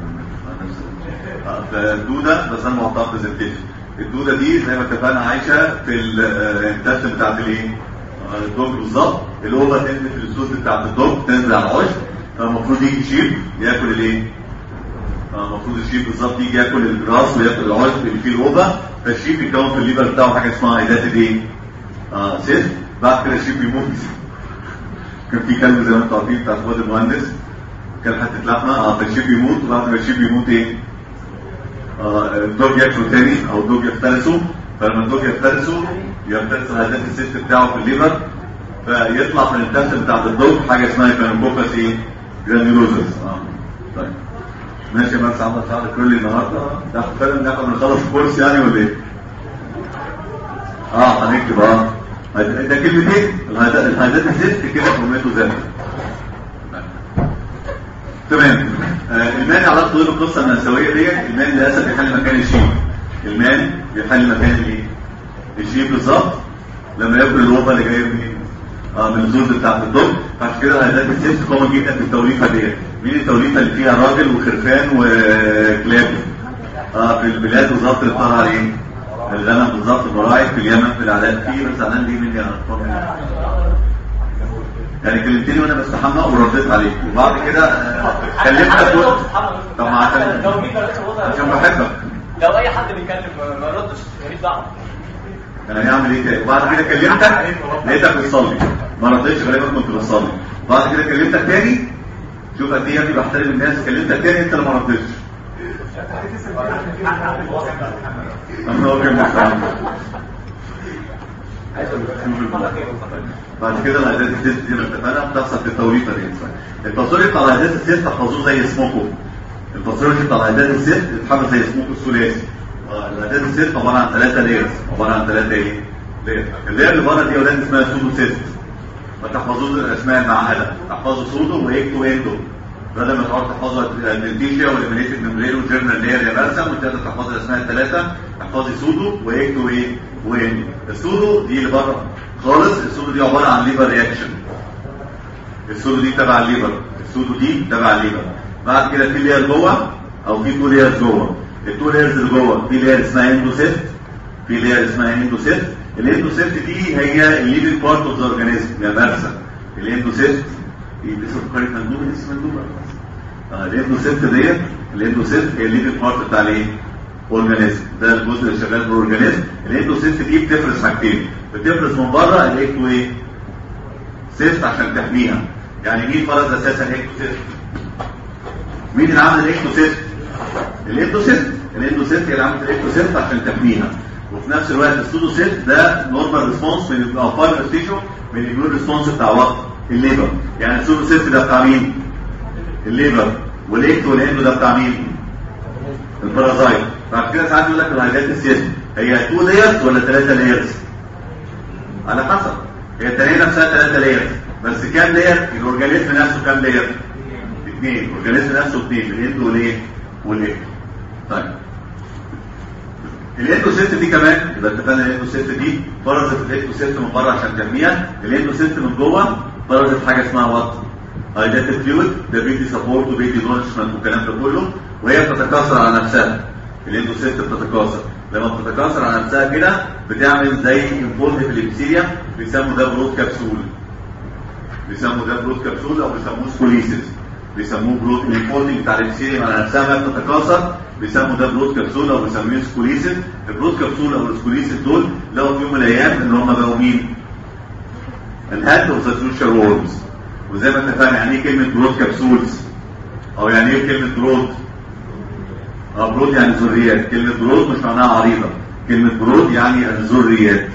فالدوده بس انا بحطها في برزنتيشن الدوده دي زي ما اتفقنا عايشه في الانتستين بتاعت الايه؟ آه، الدوج بالظبط الاوفا تنزل في السوس بتاعت الدوج تنزل على العشب فالمفروض يجي شيب ياكل الايه؟ آه، المفروض الشيب بالظبط يجي ياكل الجراس وياكل العشب اللي فيه الاوفا فالشيب يكون في الليفر بتاعه حاجه اسمها هيداتد ايه؟ اه سيست بعد كده الشيب يموت كان في كلب زي ما انتم عارفين بتاع اخوات المهندس كان حته لحمه اه فالشيب يموت وبعد ما الشيب يموت ايه؟ آه الدوج ياكله تاني او الدوج يفترسه فلما الدوج يفترسه يفترس الهدف السيست بتاعه في الليفر فيطلع من الانتستين بتاعت الدوج حاجه اسمها كانوكوكس ايه؟ جرانيولوزس اه طيب ماشي يا مهندس عمرو سعد كل النهارده ناخد فعلا ناخد نخلص الكورس يعني ولا ايه؟ اه هنكتب اه ده كلمتين الهدف الهدف السيست كده كلمته ذات تمام آه المان علاقته ايه بالقصه النسويه ديت المان للاسف بيحل مكان الشيب المان بيحل مكان الايه الشيب بالظبط لما ياكل الوفا اللي جايه منين اه من الزوز بتاعت الدب عشان كده هيدات السيست قوي جدا في التوليفه ديت مين التوليفه اللي فيها راجل وخرفان وكلاب اه في البلاد بالظبط اللي بتطلع عليه الغنم بالظبط المراعي في اليمن في العراق في بس زعلان ليه مني انا يعني كلمتني وانا بستحمى ورديت عليك وبعد كده آه، كلمتك و... طب ما عشان لو مين بلاش الوضع عشان بحبك لو اي حد بيتكلم ما- ما ردش ماليش دعوه انا هيعمل ايه تاني وبعد كده كلمتك لقيتك بتصلي ما ردتش غالبا كنت بتصلي وبعد كده كلمتك تاني شوف قد ايه يا ابني بحترم الناس كلمتك تاني انت اللي ما ردتش الله يكرمك يا عم. بعد كده الهيدات السيست دي اللي اتفقنا بتحصل في التوريطه دي التصوير بتاع الهيدات السيست تحفظوه زي اسمكم التصوير بتاع الهيدات السيست اتحفظ زي اسمكم الثلاثي آه، الهيدات السيست عباره عن ثلاثه لايرز عباره عن ثلاثه ايه؟ لايرز اللاير اللي بره دي يا ولاد اسمها سودو سيست ما تحفظوش الاسماء المعقده تحفظوا سودو واكتو اندو بدل ما تقعد تحفظوا الدنتيشيا والامينيتد ميمبرين والجيرنال لاير يا مرسم وانت لازم تحفظ الاسماء الثلاثه تحفظي سودو واكتو ايه واندو السودو دي اللي بره خالص السودو دي عباره عن ليفر رياكشن السودو دي تبع الليفر السودو دي تبع الليفر بعد كده في لير جوه او في تو ليرز جوه التو ليرز اللي جوه في لير اسمها اندوسيست في لير اسمها اندوسيست الاندوسيست دي هي الليفنج بارت اوف ذا اورجانيزم يا مرسى الاندوسيست دي لسه فكرت مندوب لسه مندوب اه الاندوسيست ديت الاندوسيست هي الليفنج بارت بتاع الايه؟ اورجانيزم ده الجزء اللي شغال بالاورجانيزم الاندوسيست دي بتفرز حاجتين بتفرز من بره الاكتو ايه؟ سيست عشان تحميها يعني مين فرض اساسا الاكتوسيست مين اللي عمل الاكتوسيست الاندوسيست الاندوسيست هي اللي عملت الاكتوسيست عشان تحميها وفي نفس الوقت السودوسيست ده نورمال ريسبونس من او فايبر تيشو من الاميون ريسبونس بتاع وقت الليفر يعني السودوسيست ده بتاع مين الليفر والاكتو والاندو ده بتاع مين البارازايت بعد كده ساعات يقول لك الهيدات السيست هي 2 لايرز ولا 3 لايرز على حسب هي التانية نفسها ثلاثة لاير بس كام لاير الاورجانيزم نفسه كام لاير اثنين الاورجانيزم نفسه اثنين الاند والايه والايه طيب الاندوسيست دي كمان يبقى اتفقنا الاندوسيست دي فرزت الاندوسيست من بره عشان ترميها الاندوسيست من جوه فرزت حاجه اسمها وات هايدات فلويد ده بيدي سبورت وبيدي نورشمنت والكلام ده كله وهي بتتكاثر على نفسها الاندوسيست بتتكاثر لما بتتكاثر على نفسها كده بتعمل زي انفولد في الابسيريا بيسموا ده برود كبسول بيسموا ده برود كبسول او بيسموه سكوليسيس بيسموه برود الانفولدنج بتاع الابسيريا على نفسها ما بتتكاثر بيسموا ده برود كبسول او بيسموه سكوليسيس البرود كبسول او السكوليسيس دول لقوا في يوم من الايام ان هم بقوا مين؟ الهاد اوف ذا فيوتشر وورمز وزي ما اتفقنا يعني ايه كلمه برود كبسولز او يعني ايه كلمه برود؟ اه برود يعني ذريات كلمه برود مش معناها عريضه كلمه برود يعني الذريات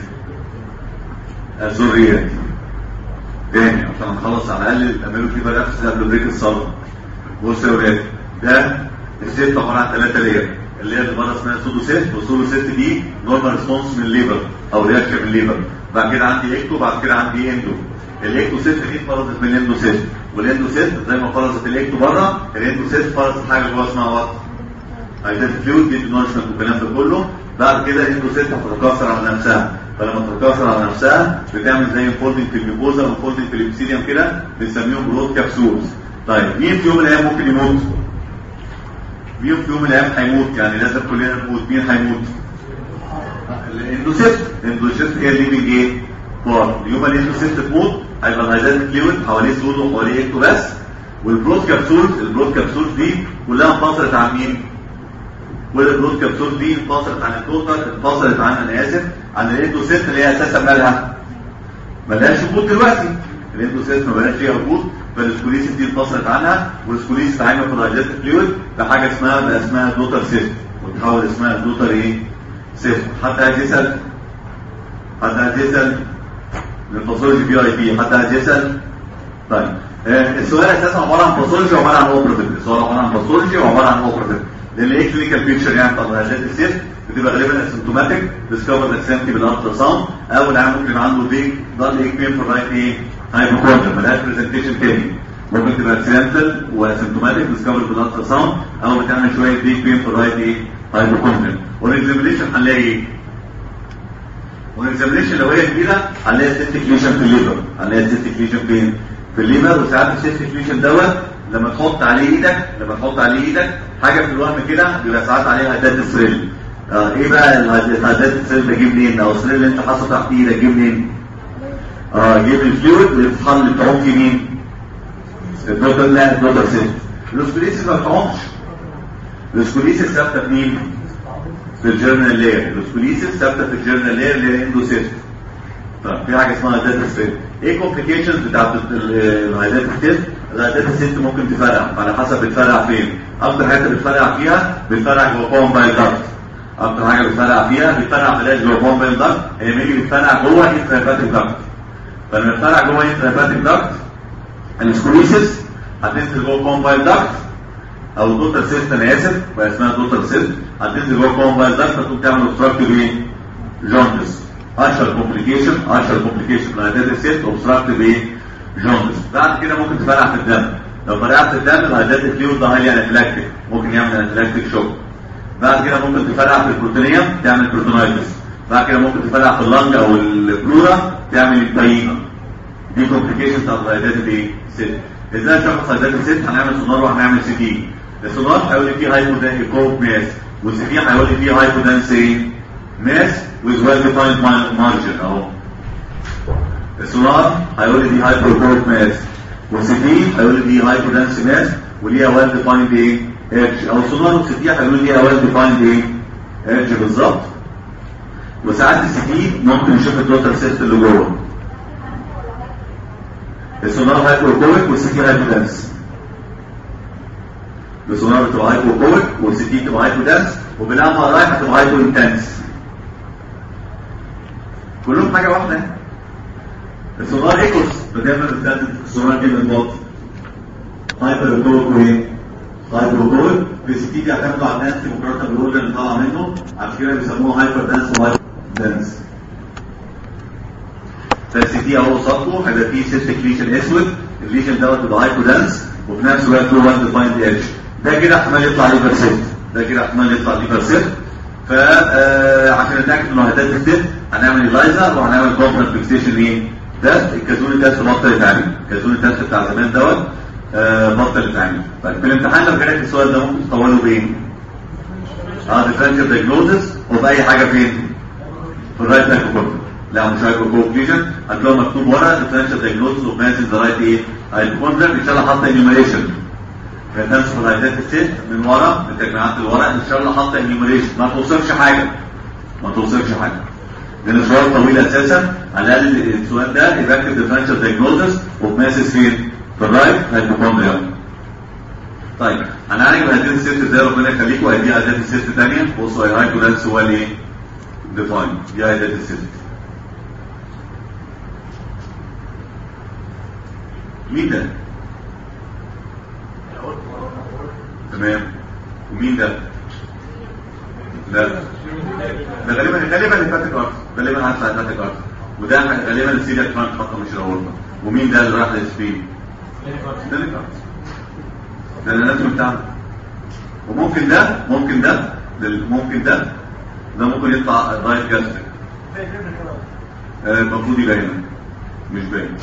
الذريات تاني عشان نخلص على الاقل اعملوا في بنفس قبل بريك الصلاه بصوا يا ولاد ده الست عباره عن ثلاثه لير اللي هي اللي بره اسمها سودو سيست والسودو سيست دي نورمال ريسبونس من الليفر او رياكشن من الليفر بعد كده عندي اكتو بعد كده عندي اندو الاكتو سيست دي فرضت من الاندو سيست والاندو سيست زي ما فرضت الاكتو بره الاندو سيست فرضت حاجه جوه اسمها وات عايزين فلويد دي نورشمنت والكلام ده كله بعد كده الاندو سيست هتتكاثر على نفسها فلما تتكاثر على نفسها بتعمل زي فولدنج في الميكوزا وفولدنج في الابسيديوم كده بنسميهم برود كبسولز طيب مين في يوم من الايام ممكن يموت؟ مين في يوم من الايام هيموت يعني لازم كلنا نموت مين هيموت؟ الاندوسيست الاندوسيست هي الليفنج ايه؟ بار يوم ما الاندوسيست تموت هيبقى الهيدات فلويد حواليه سود وحواليه اكتو بس والبرود كبسولز البرود كبسولز دي كلها انفصلت عن مين؟ كل البرود كبسول دي انفصلت عن التوتال انفصلت عن انا اسف عن الاندوسيست اللي هي اساسا مالها ملهاش وجود دلوقتي الاندوسيست ما بقاش فيها وجود فالسكوليسيس دي انفصلت عنها والسكوليسيس اتعمل في الهيدات فلويد بحاجه اسمها بقى اسمها دوتر سيست وتحول اسمها دوتر ايه؟ سيست حد عايز يسال حد عايز يسال الباثولوجي بي اي بي حد عايز يسال طيب آه السؤال اساسا عباره عن باثولوجي وعباره عن اوبراتيف السؤال عباره عن باثولوجي وعباره عن اوبراتيف لان ايه كلينيكال بيكتشر يعني طب هذات السيست بتبقى غالبا اسيمتوماتيك ديسكفر اكسنتي بالالترا ساوند او العيان ممكن يبقى عنده بيج ضل ايك بين في الرايت ايه هايبوكوندر ملهاش برزنتيشن تاني ممكن تبقى اكسنتال واسيمتوماتيك ديسكفر بالالترا ساوند او بتعمل شويه بيج بين في الرايت ايه هايبوكوندر والاكزامينيشن هنلاقي ايه؟ والاكزامينيشن لو هي كبيره هنلاقي سيستيك ليشن في الليفر هنلاقي سيستيك ليشن فين؟ في الليفر وساعات السيستيك ليشن دوت لما تحط عليه ايدك لما تحط عليه ايدك حاجه في الوهم كده بيبقى ساعات عليها هدات السريل آه ايه بقى الهدات السريل ده جه منين او السريل اللي انت حاطه تحت ايدك جه منين اه جه من الفلويد اللي بتتحط اللي بتعوم في مين الدوتر لا الدوتر سيل الاسكوليسيس ما بتعومش الاسكوليسيس ثابته في مين في الجيرنال لاير الاسكوليسيس ثابته في الجيرنال لاير اللي هي اندوسيست طب في حاجه اسمها هدات السريل ايه كومبليكيشنز بتاعت الهدات السريل الهدات الست ممكن تفرع على حسب بتفرع فين اكتر حاجه بتفرع فيها بتفرع جوه كومبايل داكت اكتر حاجه بتفرع فيها بتفرع بلاش جوه كومبايل داكت هي ميجي بتفرع جوه انترافاتيك داكت فلما بتفرع جوه انترافاتيك داكت السكوليسيس هتنزل جوه كومبايل داكت او دوتر سيست انا اسف بقى اسمها دوتر سيست هتنزل جوه كومبايل داكت فتقوم تعمل اوبستراكتيف ايه؟ جوندس اشهر كومبليكيشن اشهر كومبليكيشن لهدات السيست اوبستراكتيف ايه؟ جوندس بعد كده ممكن تفرع في الدم لو فرعت في الدم الهيدات الفلويد ده هايلي انافلاكتيك ممكن يعمل انافلاكتيك شوك بعد كده ممكن تفرع في البروتينيوم تعمل بروتونايتس بعد كده ممكن تفرع في اللنج او البلورا تعمل البايما دي كومبليكيشن بتاعت الهيدات الايه؟ ست ازاي نشخص هيدات الست هنعمل سونار وهنعمل سي تي السونار هيقول لي فيه هايبودان كوب ماس والسي تي هيقول لي فيه هايبودانس ايه؟ ماس with well defined margin اهو السونار هيقول لي دي هايبركورك ماس والسي تي هيقول لي دي هايبودانس ماس وليها ويل ديفايند ايه ايدج او السونار والسي تي هيقول لي ليها ويل ديفايند ايه ايدج بالظبط وساعات السي تي ممكن نشوف التوتال سيست اللي جوه السونار هايبركورك والسي تي هايبودانس السونار بتبقى هايبركورك والسي تي بتبقى هايبودانس وبالعمل رايح هتبقى هايبو انتنس كلهم حاجه واحده السونار ايكوس بدايما بتستخدم السونار دي من بطن هايبر كوك وايه؟ هايبر كوك في سي تي دي اعتمدوا على الدانس مقارنه بالاورجن اللي طالعه منه عشان كده بيسموها هايبر دانس وهايبر دانس فالسي تي اهو قصادكم هيبقى فيه سيستيك ليشن اسود الليشن دوت بيبقى هايبر دانس وفي نفس الوقت له وان ديفايند ايدج ده كده احتمال يطلع ليفر سيت ده كده احتمال يطلع ليفر سيت فعشان نتاكد انه هدات الست هنعمل الايزر وهنعمل كونفرنس فيكسيشن ايه ده الكازوني تيست بطل يتعمل الكازوني تيست بتاع زمان دوت آه بطل يتعمل طيب في الامتحان لو جالك السؤال ده ممكن تطوله بايه؟ اه ديفرنشال دايجنوزس وباي حاجه فين؟ في الرايت هايبوكوبل لا مش هايبوكوبليشن هتلاقوا مكتوب ورا ديفرنشال دايجنوزس اوف ماسز ذا رايت ايه؟ هايبوكوندر ان شاء الله حاطه انيوميريشن بتنسف الهيدات الست من ورا من تجميعات الورق ان شاء الله حاطه انيوميريشن ما توصفش حاجه ما توصفش حاجه لان السؤال طويل اساسا على الاقل السؤال ده يركب ديفرنشال دايجنوزس وبماسس فين؟ في الرايت هيبوكوندريا طيب هنعالج هذه الست ازاي ربنا يخليكم هيدي عدات الست ثانيه بصوا يا هايكو ده السؤال ايه؟ ديفاين دي عدات الست مين ده؟ تمام ومين ده؟ لا ده غالبا غالبا الهيباتيك ارت غالبا هطلع الهيباتيك ارت وده غالبا السيريا كمان خطه مش الاورطه ومين ده اللي راح للسبين؟ ده اللي ده الاناتومي بتاعنا وممكن ده ممكن ده لل- ممكن ده ده ممكن يطلع رايت جاستريك آه، المفروض يبقى هنا مش باين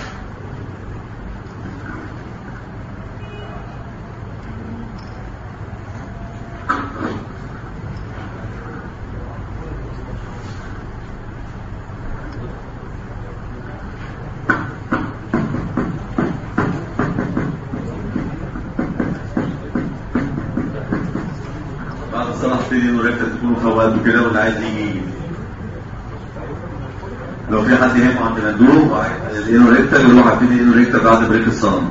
بعد الصلاة هبتدي انه ريكتا تكونوا فوقتوا كده واللي عايز يجي يجي لو في حد يهمه عند مندوب وعايز الانو ريكتا يقول له هبتدي الانو ريكتا بعد بريك الصلاة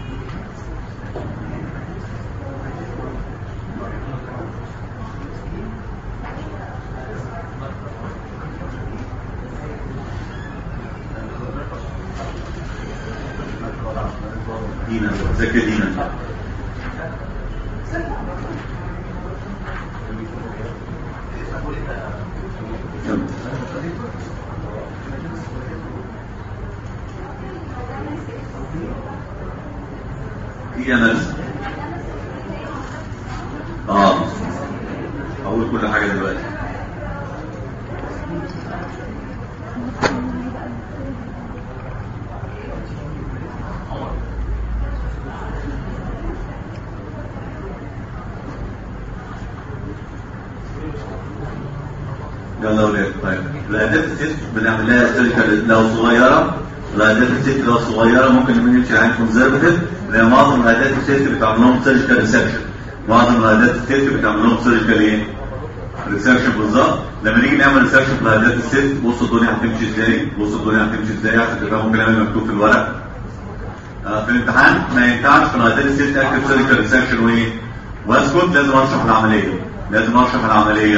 دينا ازيك يا دينا هي نفس اه اقول كل حاجه دلوقتي يلا يا ولاد طيب الأهداف الست بنعمل لها سيركل لو صغيرة الأهداف الست لو صغيرة ممكن نمشي عين كونزرفتيف لأن معظم الأهداف الست بتعمل لهم سيرجيكال ريسبشن معظم الأهداف الست بتعمل لهم سيرجيكال إيه؟ ريسبشن بالظبط لما نيجي نعمل ريسبشن في الأهداف الست بصوا الدنيا هتمشي إزاي بصوا الدنيا هتمشي إزاي عشان تفهموا الكلام اللي مكتوب في الورق آه، في الامتحان ما ينفعش في الأهداف الست أكتب سيرجيكال ريسبشن وإيه؟ واسكت لازم أشرح العملية لازم أشرح العملية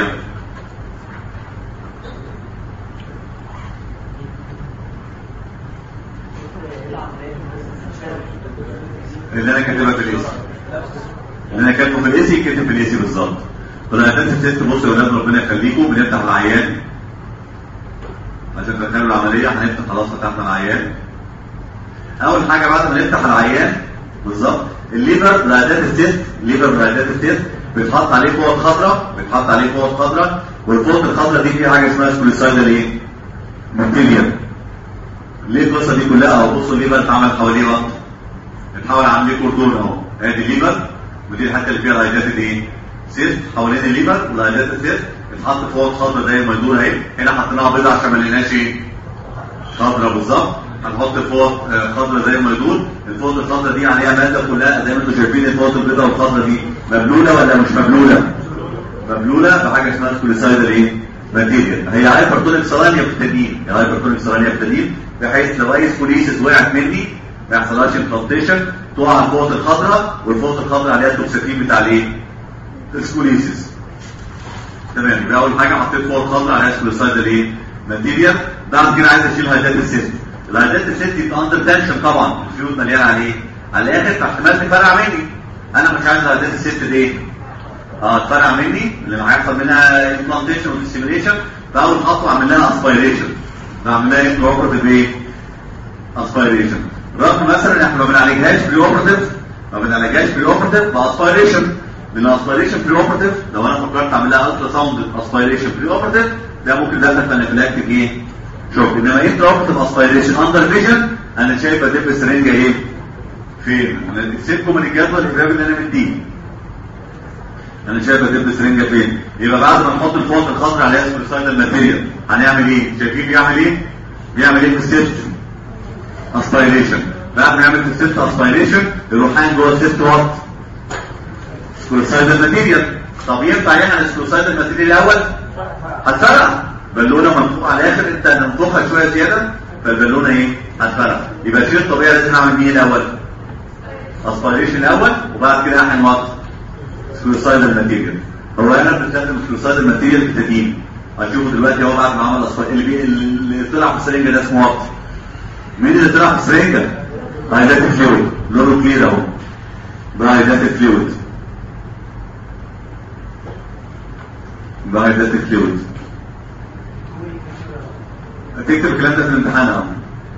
اللي انا كاتبها في الايسي اللي انا كاتبه في الايسي كاتب في الايسي بالظبط فالاساس الست بصوا يا ولاد ربنا يخليكم بنفتح العيان عشان تدخلوا العمليه هنفتح خلاص فتحنا العيان اول حاجه بعد ما نفتح العيان بالظبط الليفر بلادات الست الليفر بلادات الست بيتحط عليه فوط خضراء بيتحط عليه فوط خضراء والفوط الخضراء دي فيها حاجه اسمها سكوليسايدال ايه؟ ماتيريال ليه القصه دي كلها اهو بصوا الليفر اتعمل حواليه وقت اتحول عامل ليه كورتون اهو ادي ليفر ودي الحته اللي فيها الهيدات ايه؟ سيست حوالين الليفر والهيدات السيست اتحط فوق خضرا زي ما يدور اهي هنا حطيناها بيضاء عشان ما لقيناش ايه؟ خضرا بالظبط هنحط فوق آه، خضرا زي ما يدور الفوط الخضرا دي عليها ماده كلها زي ما انتم شايفين الفوط البيضاء والخضرا دي مبلوله ولا مش مبلوله؟ مبلوله بحاجه اسمها سكوليسايدر ايه؟ ماتيريال هي هايبرتونيك سرانيا بتدين هي هايبرتونيك سرانيا بتدين بحيث لو اي سكوليسيس وقعت مني ما يحصلهاش امبلانتيشن تقع الفوط الخضراء والفوط الخضراء عليها التوكسيكين بتاع الايه؟ السكوليسيس تمام يبقى اول حاجه حطيت فوط خضراء عليها سكوليسايدر ايه؟ ماتيريال بعد كده عايز اشيل هيدات السيست الهيدات السيست يبقى اندر تنشن طبعا الفيوز مليانه عليه على الاخر فاحتمال تفرع مني انا مش عايز هيدات السيست دي ايه؟ اه تفرع مني اللي هيحصل منها امبلانتيشن وديسيميليشن فاول خطوه اعمل لها اسبيريشن بعمل لها ايه بروبرتيف ايه؟ اسبيريشن رغم مثلا احنا ما بنعالجهاش بري اوبرتيف ما بنعالجهاش بري اوبرتيف باسبيريشن لان اسبيريشن بري اوبرتيف لو انا فكرت اعمل لها الترا ساوند اسبيريشن بري اوبرتيف ده ممكن دخل في انافلاكتيك ايه؟ شوك انما ايه اوبرتيف اسبيريشن اندر فيجن انا شايف ادب السرنجه ايه؟ فين؟ انا سيبكم من الجدول الكتاب اللي انا مديه انا شايف ادب السرنجه فين؟ يبقى بعد ما نحط الفوط الخضراء عليها سبيسايدال ماتيريال هنعمل ايه؟ شايفين بيعمل ايه؟ بيعمل ايه في السيست؟ اسبيريشن بعد ما يعمل في السيست اسبيريشن يروح حاجه جوه السيست وات سكلوسايدال ماتيريال طب ينفع يعمل السكلوسايدال ماتيريال الاول هتفرقع بالونه منفوخه على الاخر انت منفوخها شويه زياده فالبالونه ايه هتفرقع يبقى الشيء الطبيعي لازم نعمل مين الاول اسبيريشن الاول وبعد كده احنا نوقف سكلوسايدال ماتيريال هو انا بستخدم سكلوسايدال ماتيريال في التدين هنشوفه دلوقتي هو بعد ما عمل أصفر اللي, بي... اللي طلع في السرنجه ده اسمه وقت مين اللي طلع في السرنجه؟ هايداتيك فلويد لونه كلير اهو ده هايداتيك فلويد ده هايداتيك فلويد هتكتب الكلام ده في الامتحان اهو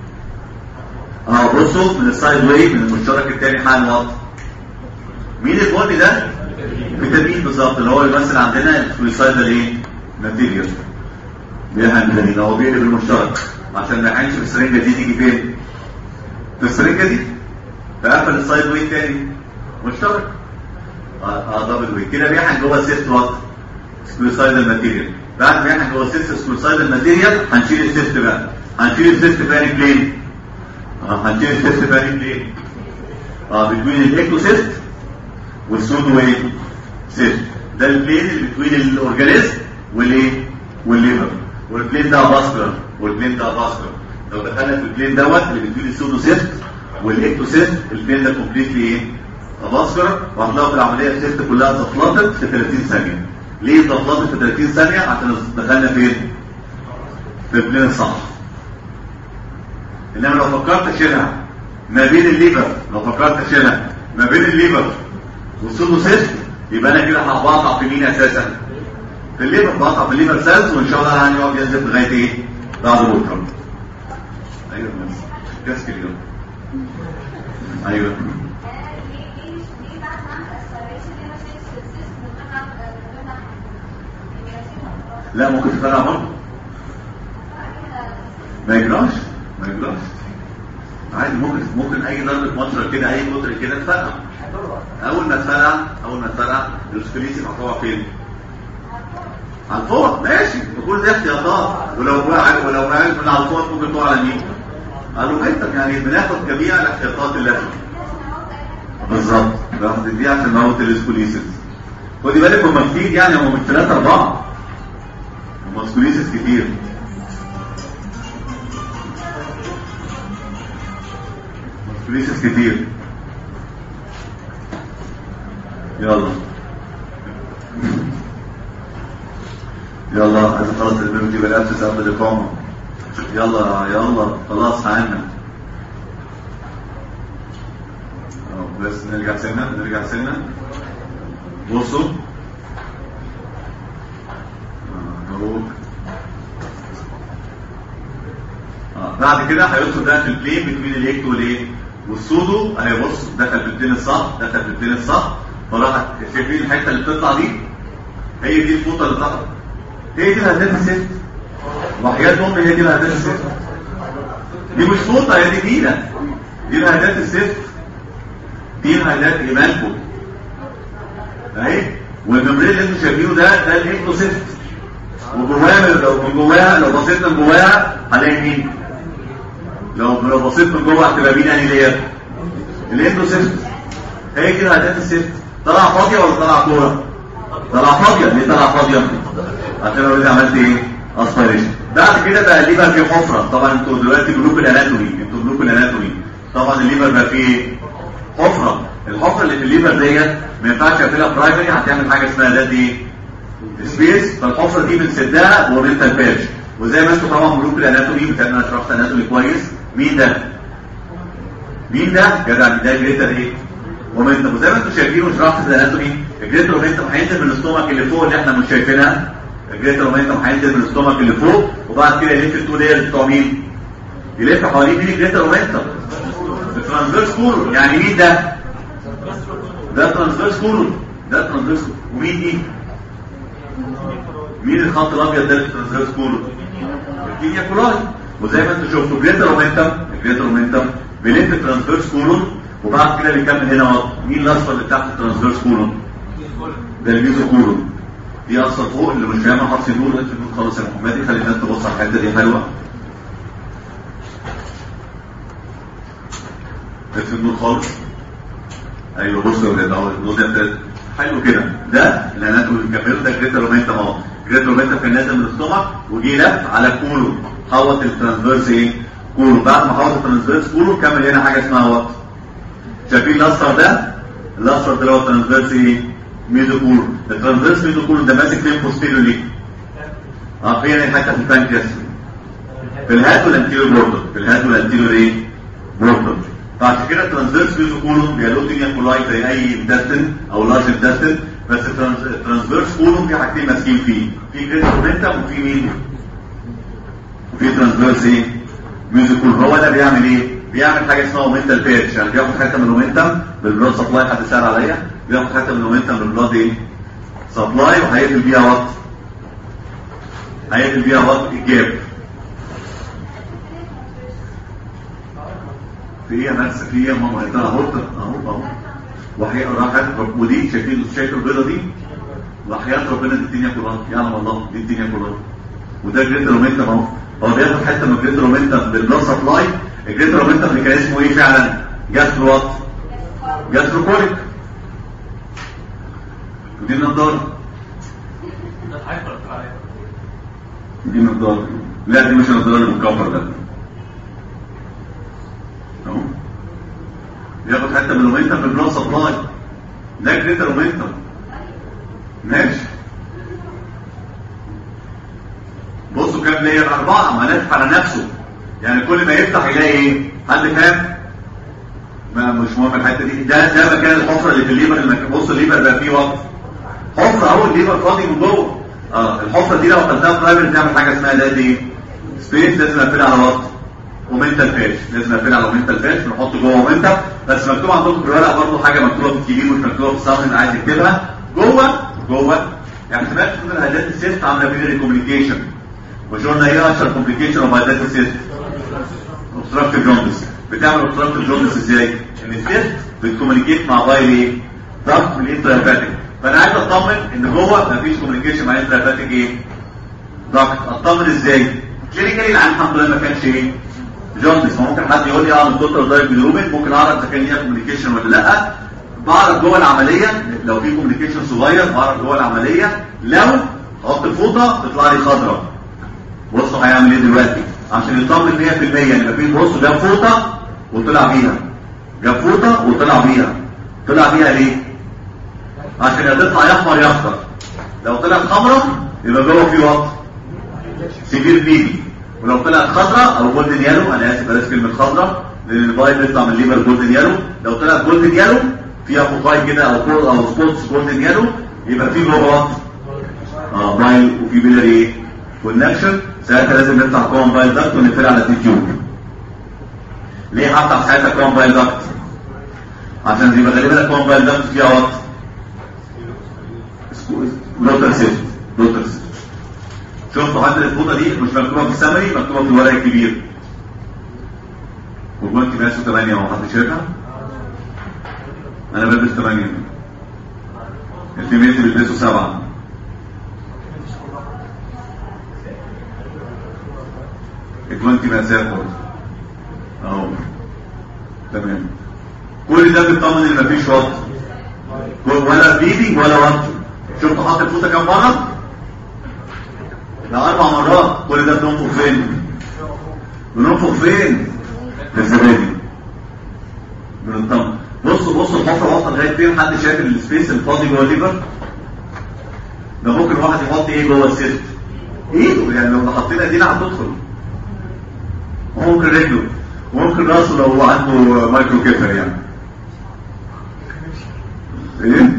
اه بصوا من السايد واي من المشترك الثاني حال وقت مين البني ده؟ فيتامين بالظبط اللي هو يمثل عندنا السويسايدال ايه؟ ماتيريال بيحن فيتامين هو بيقلب المشترك عشان ما يحنش في السرنجه دي تيجي فين؟ في السرنجه دي فقفل السايد واي تاني مشترك اه اه دبل واي كده بيحن جوه السيست وات سكلوسايدال ماتيريال بعد ما يحن جوه السيست سكلوسايدال ماتيريال هنشيل السيست بقى هنشيل السيست في انهي بلين؟ اه هنشيل السيست في انهي بلين؟ اه بتوين الاكتوسيست والسودو ايه؟ سيست ده البلين اللي بتوين الاورجانيزم والايه؟ والليفر والبلين ده باسكر والبلين ده باسكر لو دخلنا في البلين دوت اللي بتوين السودو سيست والاكتوسيست البلين ده كومبليتلي ايه؟ باسكر وهتلاقوا في العمليه السيست كلها اتفلتت في 30 ثانيه ليه اتفلتت في 30 ثانيه؟ عشان دخلنا فين؟ في البلين الصح انما لو فكرت اشيلها ما بين الليفر لو فكرت اشيلها ما بين الليفر والسودو سيست يبقى انا كده هبقطع في مين اساسا؟ في الليفر بقطع في الليفر سيلز وان شاء الله يعني يقعد ينزل لغايه ايه؟ بعد بكره. ايوه بس كاس كده ايوه لا ممكن تفرع برضه ما يجراش ما يجراش عادي ممكن ممكن اي ضربه مطر كده اي مطر كده تفرقع اول ما تفرقع اول ما تفرقع السكليسي هتقع فين؟ على الفوق ماشي كل ده احتياطات ولو وقع ولو وقع من على الفوق ممكن تقع على مين؟ قالوا انت يعني بناخد جميع الاحتياطات اللازمه بالظبط باخد دي عشان نموت الاسكوليسيس خدي بالك هم كتير يعني هم مش ثلاثه اربعه هم سكوليسيس كتير سكوليسيس كتير يلا يلا عايز خلاص البيبي يبقى الابسس قبل الاقامه يلا يلا خلاص عنا بس نرجع سنة نرجع سنة بصوا اهو آه، بعد كده هيدخل ده في البلين بين الاكت والايه والسودو اهي بص دخل في البلين الصح دخل في البلين الصح فراح شايفين الحته اللي بتطلع دي هي دي الفوطه اللي طلعت هي دي الهداف الست وحياة امي هي دي الهداف الست دي مش فوطه هي دي دينا دي الهداف الست دي الهداف ايمانكم اهي والممرين اللي انتوا شايفينه ده ده الاكتوسيست وجواها لو من جواها لو بصيت من جواها هلاقي مين؟ لو لو بصيت من جوه هتبقى مين انهي لير؟ الاندوسيست هي كده هداف الست طلع فاضيه ولا طلع كوره؟ طلع فاضيه ليه طلع فاضيه؟ عشان اوريدي عملت ايه؟ اسبيريشن بعد كده بقى الليفر فيه حفره طبعا انتوا دلوقتي جروب الاناتومي انتوا جروب الاناتومي طبعا الليفر بقى فيه ايه؟ حفره الحفره اللي في الليفر ديت ما ينفعش اقفلها برايمري هتعمل حاجه اسمها ده ايه؟ سبيس فالحفره دي بنسدها ومنتال بيرش وزي ما انتوا طبعا جروب الاناتومي بتاعنا انا شرحت اناتومي كويس مين ده؟ مين ده؟ جدع ده جريتر ايه؟ مومنتم وزي ما انتم شايفين وشرحت في الاناتومي الجريتر مومنتم هينزل من الاستومك اللي فوق اللي احنا مش شايفينها الجريتر مومنتم هينزل من الاستومك اللي فوق وبعد كده يلف التو لايرز بتوع مين؟ يلف حوالين مين الجريتر مومنتم؟ الترانسفيرس كولون يعني مين ده؟ ده ترانسفيرس كولون ده ترانسفيرس ومين دي؟ مين الخط الابيض ده الترانسفيرس كولون؟ الكيميا كولاي وزي ما انتم شفتوا جريتر مومنتم الجريتر مومنتم بيلف الترانسفيرس كولون وبعد كده بيكمل هنا اهو مين الاصفر اللي تحت الترانسفيرس كولون ده الميزو كولون دي اصفر فوق اللي مش فاهمها حرف النور انت النور خالص يا محمدي خلي الناس تبص على الحته دي حلوه اطفي النور خالص ايوه بصوا يا ولاد اهو النور ده ابتدى حلو كده ده الاناتومي اللي بنكمله ده جريتر رومنتم اهو جريتر رومنتم كان نازل من الستومك وجي لف على كولو حوط الترانسفيرس ايه كولو بعد ما حوط الترانسفيرس كولو كمل هنا حاجه اسمها وات شايفين الاصفر ده الاصفر ده اللي هو الترانسفيرس ايه ميزو كولو الترانسفيرس ميزو كولو ده ماسك فين بوستيريو ليه اه فين الحته في البانكرياس في الهات والانتيريور بوردر في الهات والانتيريور ايه بوردر فعشان كده الترانسفيرس فيزو كولوم بيالو تينيا كولاي زي اي انتستين او لارج انتستين بس الترانسفيرس كولوم في حاجتين ماسكين فيه في جريس مومنتم وفي مين وفي ترانسفيرس ايه ميوزيكول هو ده بيعمل ايه بيعمل حاجه اسمها مومنتال بيرش يعني بياخد حته من المومنتم بالبلاد سبلاي حد سال عليا بياخد حته من المومنتم بالبلاد ايه سبلاي وهيقفل بيها وقت هيقفل بيها وقت الجاب في ايه يا نفس في ايه يا ماما هي اهو اهو اهو وحياة راحت ودي شايفين شايف البيضه دي وحياة ربنا دي الدنيا كلها يعلم الله دي الدنيا كلها وده جريتر رومنتم اهو هو بياخد حته من الجريتر رومنتم بالبلاد سبلاي الجريتر رومنتم اللي كان اسمه ايه فعلا جاسترو وات جاسترو كوليك ودي النضاره ده الحاجة اللي بتقول عليها دي النضاره لا دي مش النضاره اللي بالكفر ده اهو ياخد حته من المومنتم بالبلاد سبلاي ده جريتر مومنتم ماشي بصوا كام لاير اربعه ما لف على نفسه يعني كل ما يفتح يلاقي ايه حد فاهم ما مش مهم الحته دي ده ده مكان الحفره اللي في الليبر المك... بص الليبر بقى فيه وقت حفره اهو الليبر فاضي من جوه اه الحفره دي لو خدتها برايمري تعمل حاجه اسمها ده دي سبيس لازم اقفلها على وقت ومنتال فاش لازم اقفلها على منتال فاش نحط جوه مومنتم بس مكتوب عندكم في الورقه برضه حاجه مكتوبه بالكبير مش مكتوبه في الصمم عايز يكتبها جوه جوه يعني سمعت ان الهيدات السيست عامله بينري كوميونيكيشن مش قلنا ايه اشهر كومبليكيشن اوف هيدات السيست اوبستراكتيف جوندس بتعمل اوبستراكتيف جوندس ازاي ان السيست بتكوميونيكيت مع بايل ايه ضغط من الانترافاتيك فانا عايز اطمن ان جوه مفيش كوميونيكيشن مع الانترافاتيك ايه ضغط اطمن ازاي كلينيكالي العين الحمد لله ما كانش ايه جوندس ممكن حد يقول لي اه من كتر دايت بيدروبين ممكن اعرف اذا كان ليها كوميونيكيشن ولا لا بعرف جوه العمليه لو في كوميونيكيشن صغير بعرف جوه العمليه لو احط فوطه تطلع لي خضراء بصوا هيعمل ايه دلوقتي عشان يطمن 100% يعني مفيش بص جاب فوطه وطلع بيها جاب فوطه وطلع بيها طلع بيها ليه عشان يا تطلع يا احمر يا اخضر لو طلعت حمراء يبقى جوه في وقت سيفير بيبي ولو طلعت خضراء او جولدن يالو انا اسف بلاش كلمه خضراء لان الفايب بيطلع من الليفر جولدن يالو لو طلعت جولدن يالو فيها فوقاي كده او كور او سبوتس جولدن يالو يبقى في جوه وقت اه بايل وفي بيلر ايه كونكشن ساعتها لازم نفتح كوم بايل داكت ونقفل على تي تيوب ليه هفتح ساعتها كوم بايل داكت عشان يبقى غالبا الكوم بايل داكت فيها وقت لوتر سيفت لوتر سيفت شفتوا حتى الفوطه دي مش مكتوبه في السمري مكتوبه في الورق الكبير وجوانتي مقاسه 8 اهو حد شايفها انا بلبس 8 الفيميل بيلبسوا 7 الجوانتي مقاسات برضه اهو تمام كل ده بيطمن ان مفيش وقت ولا بيدي ولا وقت شفتوا حاطط الفوطه كام مره لا اربع مرات كل ده بننفخ فين بننفخ فين في الزبادي بنطمن بصوا بصوا الحفره واصله لغايه فين حد شايف السبيس الفاضي جوه الليفر ده ممكن واحد يحط ايه جوه السيست ايده يعني لو حطينا ايدينا هتدخل وممكن رجله وممكن راسه لو هو عنده مايكرو كيفر يعني ايه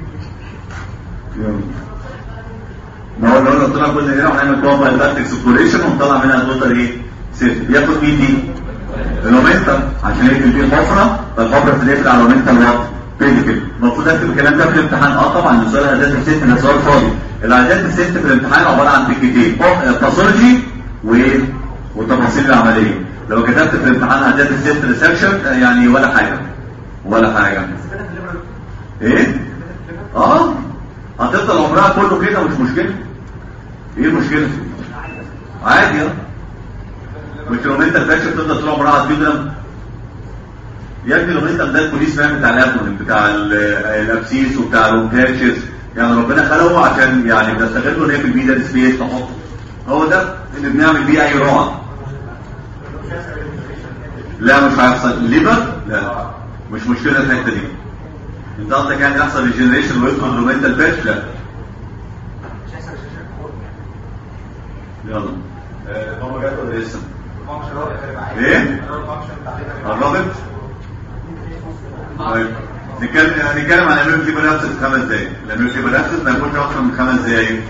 يلا ما هو لو طلع كل هنا وهنعمل جوه بايلات اكسبلوريشن ونطلع منها توتال ايه سيف بياخد مين دي الاومنتم عشان يكتب فيه الحفره فالحفره بتقفل على الاومنتم الوقت بيديكل المفروض اكتب الكلام ده في الامتحان اه طبعا السؤال هدات الست ده سؤال فاضي العادات الست في الامتحان عباره عن تكتين باثولوجي وايه وتفاصيل العمليه لو كتبت في الامتحان عادات الست ريسكشن يعني ولا حاجه ولا حاجه ايه اه هتفضل عمرها كله كده مش مشكله ايه المشكله عادي اه مش لو انت الفاشل تفضل طول عمرها هتجيب يا ابني الاومنتم ده البوليس مان بتاع الابدومين بتاع ال- الابسيس وبتاع الرومباتشز يعني ربنا خلقه عشان يعني بنستغله ان هي في الميديا سبيس نحطه هو ده اللي بنعمل بيه اي رعب لا مش هيحصل ليفر لا مش مشكله الحته دي انت قصدك يعني يحصل ريجنريشن ويدخل رومنتال باتش لا يلا آه، ماما جت ولا لسه؟ ايه؟ قربت؟ طيب نتكلم هنتكلم عن الاميون فيبر ابسس في خمس دقايق الاميون فيبر ابسس ما يكونش اكتر من خمس دقايق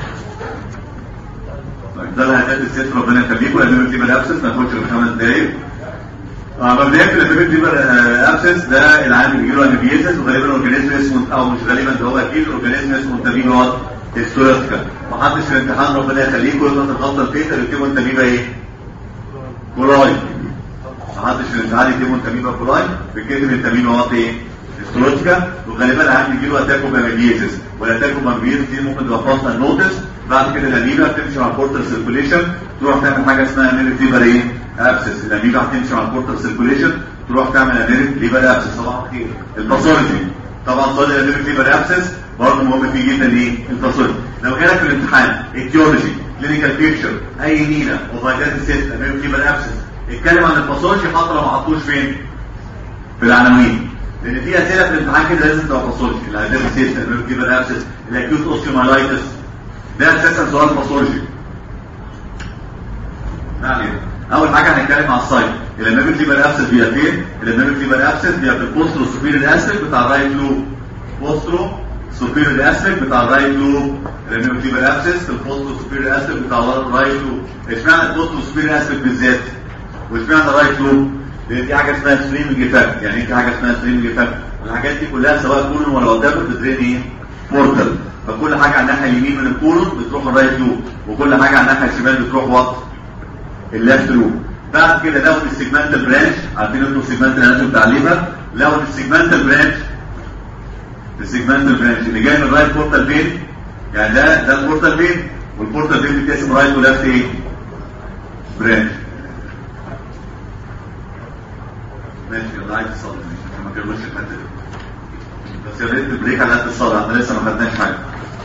طيب ده اللي هيحتاج الست ربنا يخليكم الاميون فيبر ابسس ما يكونش من خمس دقايق آه، مبدئيا في الاميون فيبر ابسس ده العام اللي بيجيله انبيزس وغالبا اورجانيزم اسمه او مش غالبا ده هو اكيد اورجانيزم اسمه انتاميبا هيستوريسكا محدش في الامتحان ربنا يخليكم يغلط الغلطه الفيتر يكتبوا انتاميبا ايه؟ كولاي محدش في الامتحان يكتبوا انتاميبا كولاي بيكتب انتاميبا وات ايه؟ هيستوريسكا وغالبا العام بيجيله اتاكو بامبيزس والاتاكو بامبيزس دي ممكن تبقى فاصله نوتس بعد كده الاميبا بتمشي مع البورتال سيركوليشن تروح تعمل حاجه اسمها اميبا فيبر ايه؟ ابسس الاميبا هتمشي مع البورتال سيركوليشن تروح تعمل اميبا فيبر ابسس صباح الخير الباثولوجي طبعا سؤال الاميبا فيبر ابسس برضه مهم فيه جدا ايه؟ الباثولوجي لو جالك في الامتحان ايتيولوجي كلينيكال بيكتشر اي نينا وفايتال سيست اميبا فيبر ابسس اتكلم عن الباثولوجي حتى لو ما حطوش فين؟ في العناوين لان في اسئله في الامتحان كده لازم تبقى باثولوجي الهيدرال سيست الاميبا فيبر ابسس الاكيوت اوستيومايلايتس ده اساسا سؤال باثولوجي ما علينا اول حاجه هنتكلم على السايت الامامي فيبر ابسس بيبقى فين الامامي فيبر ابسس بيبقى في البوسترو سوبيريور اسفل بتاع الرايت لوب بوسترو سوبيريور اسفل بتاع الرايت لوب الامامي فيبر ابسس في البوسترو سوبيريور اسفل بتاع الرايت لوب اشمعنى البوسترو سوبيريور اسفل بالذات واشمعنى الرايت لوب لان في حاجه اسمها ستريمنج افكت يعني ايه في حاجه اسمها ستريمنج افكت الحاجات دي كلها سواء كولون ولا وات ايفر بتدرين ايه بورتال فكل حاجه على الناحيه اليمين من الكولون بتروح الرايت لوب وكل حاجه على الناحيه الشمال بتروح وات الليفت لوب بعد كده لو السيجمنتال برانش عارفين انتوا السيجمنتال اناتوم بتاع الليفر لو السيجمنتال برانش السيجمنتال برانش اللي جاي من الرايت بورتال فين يعني ده ده البورتال فين والبورتال فين بيتقسم رايت وليفت ايه برانش ماشي يلا عايز تصلي ماشي عشان ما تجربوش الحته دي بس يا ريت بريك على قد الصلاه احنا لسه ما خدناش حاجه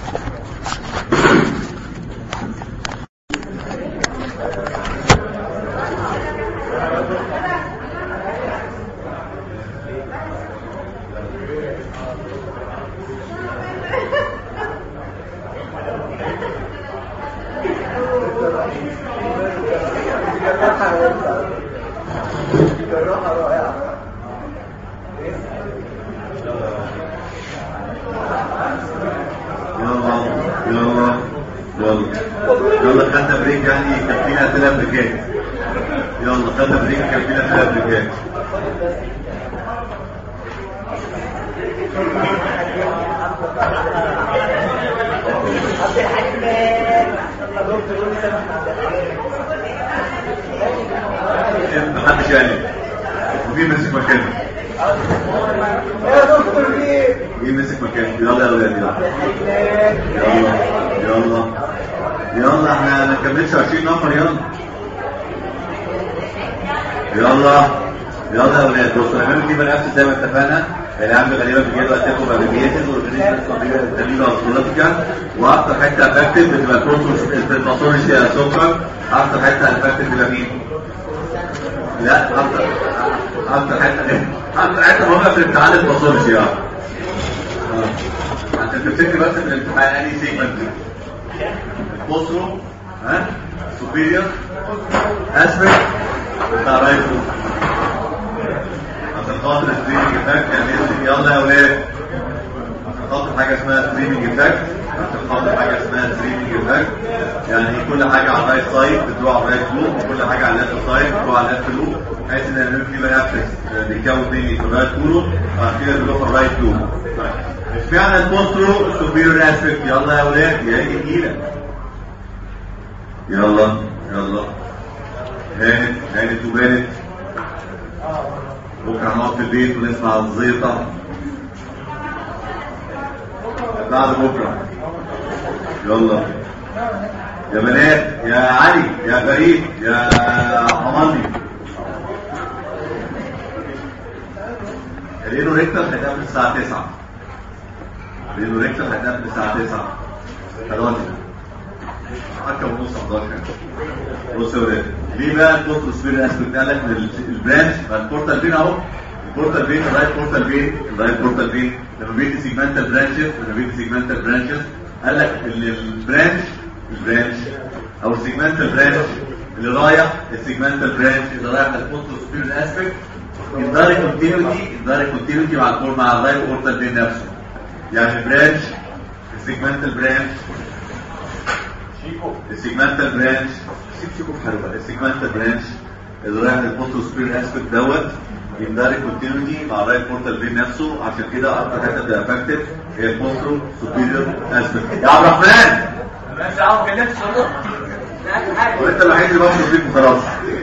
يلا يلا يلا يلا خدنا بريك يعني كفينا اسئله بريكات يلا خدنا بريك كفينا اسئله بريكات محدش يعني ومين مسك مكانه يا دكتور مين مين مسك مكانه يلا يا ولاد يلا يلا يلا يلا احنا ما نكملش 20 نفر يلا يلا يلا يا ولاد بصوا الامام دي بنفس زي ما اتفقنا العام غالبا بيجي له اتاكو بابيتس واورجانيزم طبيعي اسطوراتيكا واكتر حته افكتد بتبقى كروتوس الباثولوجي يا سكر اكتر حته افكتد بتبقى مين؟ لا اكتر اكتر حته اكتر حته مهمه في الامتحان الباثولوجي اه آه. عشان تفتكر بس في الامتحان انهي سيجمنت دي بوسترو ها سوبيريور اسفل بتاع رايت فوق عشان خاطر ستريمنج افكت يعني اسم يلا يا ولاد عشان خاطر حاجه اسمها ستريمنج افكت عشان خاطر حاجه اسمها ستريمنج افكت يعني كل حاجه على الرايت سايد بتروح على الرايت لوب وكل حاجه على الليفت سايد بتروح على الليفت لوب بحيث ان الامام في بنفس بيكون تاني في الرايت كولو بعد كده بيروح الرايت لوب اشمعنى البوسترو سوبيريور اسفكت يلا يا ولاد يا هي جميله يلا يلا هانت هانت وبانت بكره هنقعد في البيت ونسمع الزيطه بعد بكره يلا يا بنات يا علي يا فريد يا حماني الرينو ريكتر هيتقفل الساعه 9 الرينو ريكتر هيتقفل الساعه 9 11 حتى ونص 11 بص يا ولاد ليه بقى البورتال سبير اسبكت قال لك من البرانش ما البورتال فين اهو البورتال فين الرايت بورتال فين الرايت بورتال فين لما بيدي سيجمنتال برانشز لما بيدي سيجمنتال برانشز قال لك ان البرانش البرانش او السيجمنتال برانش اللي رايح السيجمنتال برانش اللي رايح للبورتال سبير اسبكت يقدر كونتينيوتي يقدر كونتينيوتي مع الكور مع الرايت بورتال فين نفسه يعني برانش السيجمنتال برانش السيجمنتال برانش سيب شيكو في حلوة السيجمنتال برانش اللي رايح للبوستو سبير اسبكت دوت يندرج كونتينيوتي مع الرايت بورتال فين نفسه عشان كده اكتر حته بتبقى افكتيف هي البوستو سوبيريور اسبكت يا عبد الرحمن ماشي دعوه ما كلمتش والله لا أهم حاجه وانت الوحيد اللي بفضل فيك وخلاص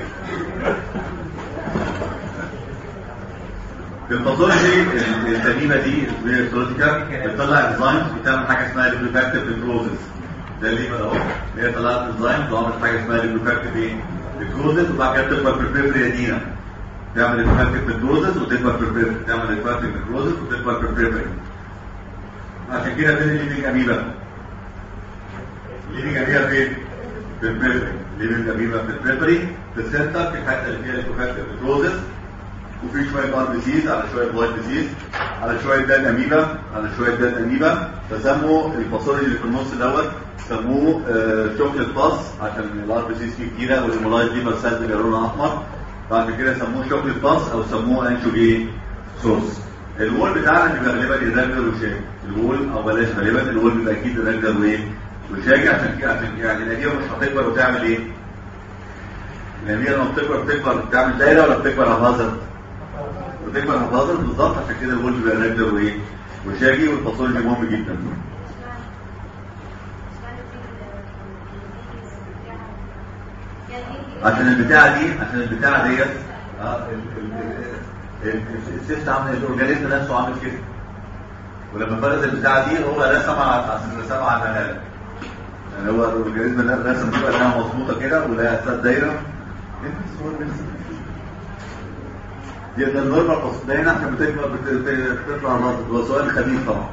في الباثولوجي التركيبه دي البيوتيكا بتطلع انزيم بتعمل حاجه اسمها ريبروفاكتيف نيكروزس ده اللي بقى اهو هي طلعت انزيم بتعمل حاجه اسمها ريبروفاكتيف ايه نيكروزس وبعد كده بتكبر في البريفري دينا تعمل ريبروفاكتيف نيكروزس وتكبر في البريفري تعمل ريبروفاكتيف نيكروزس وتكبر في البريفري عشان كده فين الليفنج اميبا الليفنج اميبا فين في البريفري الليفنج اميبا في البريفري في السنتر في الحته اللي فيها ريبروفاكتيف نيكروزس وفي شويه ار ديزيز على شويه وايت ديزيز على شويه دان اميبا على شويه دان اميبا فسموا الباثولوجي اللي في النص دوت سموه شوكليت باس عشان الار ديزيز فيه كتيره والهيمولايز دي مرسال بيبقى لونها احمر بعد كده سموه شوكليت باس او سموه انشوجي سورس الوول بتاعنا بيبقى غالبا يرجل وشاي الوول او بلاش غالبا الوول بيبقى اكيد يرجل وايه وشاي عشان كده عشان يعني النتيجه مش هتكبر وتعمل ايه؟ النتيجه لما بتكبر بتكبر بتعمل دايره ولا بتكبر هافازر؟ بتكبر هافازر بالظبط عشان كده الوول بيبقى يرجل وايه؟ وشاجي والباثولوجي مهم جدا عشان البتاعه دي عشان البتاعه ديت اه ال- ال- ال- السيست عامل الاورجانيزم نفسه عامل كده ولما فرز البتاعه دي هو رسمها عشان رسمها على المنال يعني هو الاورجانيزم ده رسم كده انها مظبوطه كده ولها اسات دايره دي ده النورمال بس ده هنا عشان بتكبر بت- بت- بتطلع الراسك هو سؤال خبيث طبعا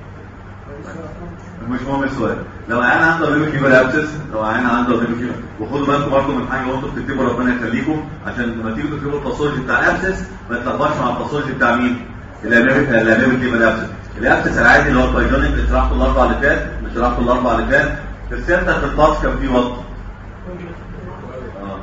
مش مهم السؤال لو عيان عنده ليبو كيبر ابسس لو عيان عنده ليبو كيبر وخدوا بالكم برضه من حاجه وانتوا بتكتبوا ربنا يخليكم عشان لما تيجوا تكتبوا الباثولوجي بتاع الابسس ما تتلخبطش مع الباثولوجي بتاع مين؟ الامريكا كيبر ابسس الابسس العادي اللي هو البايجونيك اللي شرحته الاربع اللي فات اللي شرحته الاربع اللي فات في السنتر في الباص كان فيه وقت اه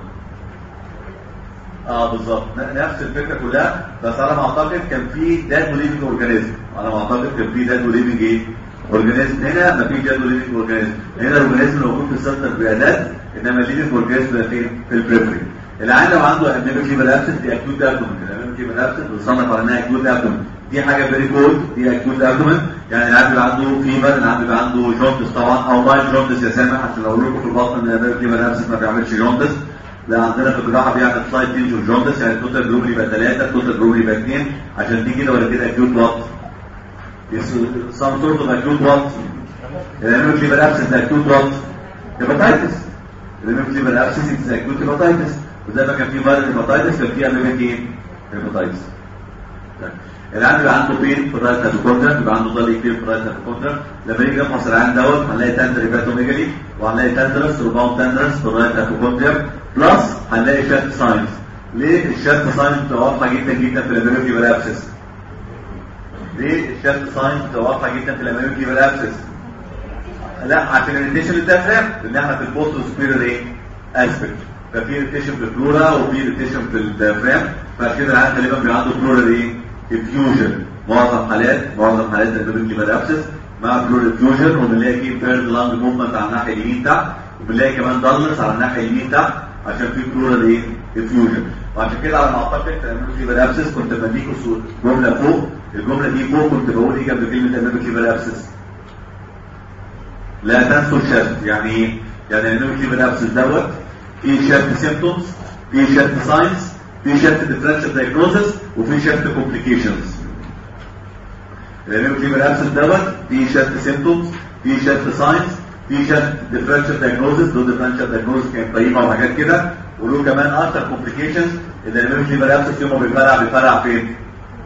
اه بالظبط ن- نفس الفكره كلها بس على ما اعتقد كان في داد وليفنج اورجانيزم على ما اعتقد كان في داد وليفنج ايه اورجانيزم هنا ما فيش داد وليفنج اورجانيزم هنا الاورجانيزم اللي موجود في السنتر بيبقى داد انما الليفنج اورجانيزم بيبقى فين في البريفري العيان لو عنده انيميك ليفر ابسس دي اكيوت ابدومن الانيميك ليفر ابسس بنصنف على انها اكيوت ابدومن دي حاجه فيري كولد دي اكيوت ابدومن يعني العيان بيبقى عنده فيبر العيان بيبقى عنده جوندس طبعا او مايل جوندس يا سامح عشان لو لكم في البطن ان الانيميك ليفر ابسس ما بيعملش جوندس لا عندنا في الجراحه بيعمل سلايد تنج وجوندس يعني التوتال جروب يبقى ثلاثه التوتال جروب يبقى اثنين عشان دي كده ولا كده اكيوت وات سام سورت اوف اكيوت وات الانيميك ليفر ابسس اكيوت وات هيباتايتس الانيميك ليفر ابسس اكيوت هيباتايتس وزي ما كان في فيروس هيباتايتس كان في انيميك ايه هيباتايتس العيان بيبقى عنده بين في الرايت هيبوكوندرا بيبقى عنده ضلي كتير في الرايت هيبوكوندرا لما يجي يفحص العيان دوت هنلاقي تندر هيباتوميجالي وهنلاقي تندرس رباوند تندرس في الرايت هيبوكوندرا بلس هنلاقي شات ساينز ليه الشات ساينز بتبقى واضحه جدا جدا في الامريكي بالابسس ليه الشات ساينز بتبقى واضحه جدا في الامريكي بالابسس لا عشان الريتيشن الدافرام لان احنا في البوست سبيرال ايه اسبكت ففي ريتيشن في الفلورا وفي ريتيشن في الدافرام فعشان كده العيان غالبا بيبقى عنده فلورال ايه افيوجن معظم حالات معظم حالات الامريكي بالابسس مع فلورال افيوجن وبنلاقي فيه بيرد لانج موفمنت على الناحيه اليمين تحت وبنلاقي كمان دارلس على الناحيه اليمين تحت عشان في فلورال ايه افيوجن وعشان كده على ما اعتقد الامريكي بالابسس كنت بديكوا صوت جمله فوق الجمله دي فوق كنت بقول ايه جنب كلمه امريكي بالابسس لا تنسوا الشد يعني ايه؟ يعني الانوميك ليفر ابسس دوت في شد سيمبتومز في شد ساينز في شد ديفرنشال دايجنوزس وفي شد كومبليكيشنز الانوميك ليفر ابسس دوت في شد سيمبتومز في شد ساينز في شد ديفرنشال دايجنوزس دول ديفرنشال دايجنوزس كانت قيمه وحاجات كده وله كمان اكتر كومبليكيشنز الانوميك ليفر ابسس يوم ما بيفرع بيفرع فين؟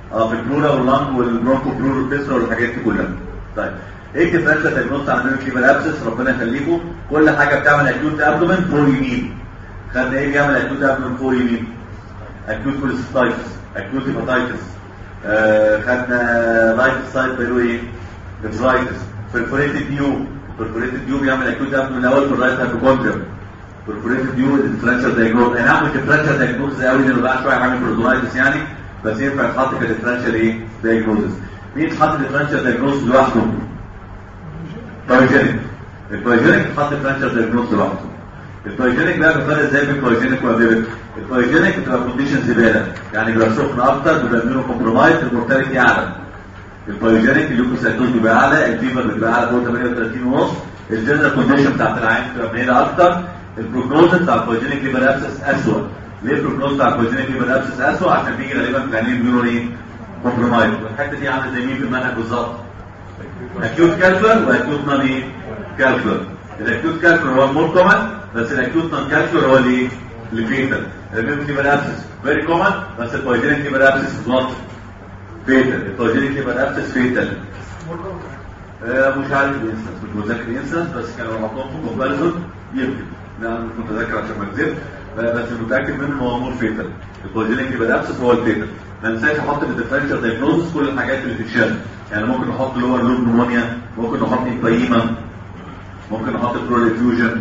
اه في البلورا واللانج والبرونكو بلورو والبيسرا والحاجات دي كلها طيب ايه الديفرنشال دايجنوستس على ميميك ليبر ابسس ربنا يخليكم كل حاجه بتعمل اكيوت ابدومن فور يمين خدنا ايه بيعمل اكيوت ابدومن فور يمين اكيوت كوليستايتس اكيوت هيباتايتس آه خدنا رايت سايد بيقولوا ايه نفرايتس برفوريتد ديو برفوريتد ديو بيعمل اكيوت ابدومن الاول في الرايت هايبوكوندريم برفوريتد ديو الديفرنشال دايجنوز انا هعمل ديفرنشال دايجنوز قوي لانه بقى شويه هعمل برودونايتس يعني بس ينفع يتحط كديفرنشال ايه دايجنوزز مين يتحط ديفرنشال دايجنوز لوحده بايوجينيك البايوجينيك يتحط ديفرنشال دايجنوز لوحده البايوجينيك بقى بيفرق ازاي بين بايوجينيك وابيبك البايوجينيك بتبقى كونديشن زباله يعني بيبقى سخن اكتر بيبقى منه كومبرومايز المورتاليتي اعلى البايوجينيك الليوكوسايتوز بيبقى اعلى الفيفر بيبقى اعلى فوق 38 ونص الجنرال كونديشن بتاعت العين بتبقى منيله اكتر البروجنوز بتاع البايوجينيك ليبر ابسس اسوء ليه البروجنوز بتاع البايوجينيك ليبر ابسس اسوء عشان بيجي غالبا في العينين بيقولوا ايه كومبرومايز والحته دي عامله زي مين في المنهج بالظبط اكيوت كالكولر واكيوت نون ايه كالكولر الاكيوت كالكولر هو المور كومن بس الاكيوت نون كالكولر هو اللي اللي فيتال الميمك ليبر ابسس فيري كومن بس البايوجينيك ليبر ابسس از نوت فيتال البايوجينيك ليبر ابسس فيتال آه، مش عارف الانسنس مش متذكر الانسنس بس كانوا محطوطين في كومباريزون يمكن لا انا مش متذكر عشان ما اكذبش بس متاكد منه ان هو مور فيتال البايوجينيك ليبر ابسس هو الفيتال ما ننساش نحط في الديفرنشال دايجنوز كل الحاجات اللي تتشال يعني ممكن نحط لور لوب نمونيا ممكن نحط امبايما ممكن نحط برول افيوجن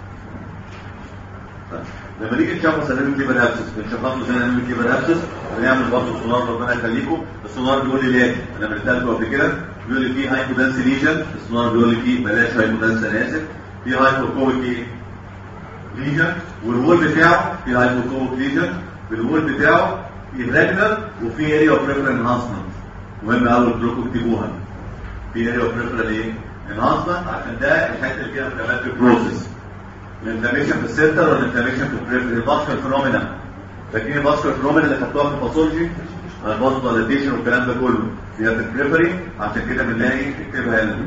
لما نيجي نشخص انيميك ليبر ابسس بنشخص له زي انيميك ليبر ابسس بنعمل برضه سونار ربنا يخليكم السونار بيقول لي ليه انا بنتكلم قبل كده بيقول لي فيه هايبودنس ليجن السونار بيقول لي فيه بلاش هايبودنس انا اسف في هايبوكويك ليجن والوول بتاعه في هايبوكويك ليجن والوول بتاعه irregular وفي area of preference enhancement مهم قوي كلكم اكتبوها في area of preference ايه enhancement عشان ده الحته اللي فيها متمثل بروسيس الانفلاميشن في السنتر والانفلاميشن في البريفري الباسكال فينومينا فاكرين الباسكال فينومينا اللي خدتوها في الباثولوجي الباسكاليزيشن والكلام ده كله فيها في البريفري عشان كده بنلاقي اكتبها هنا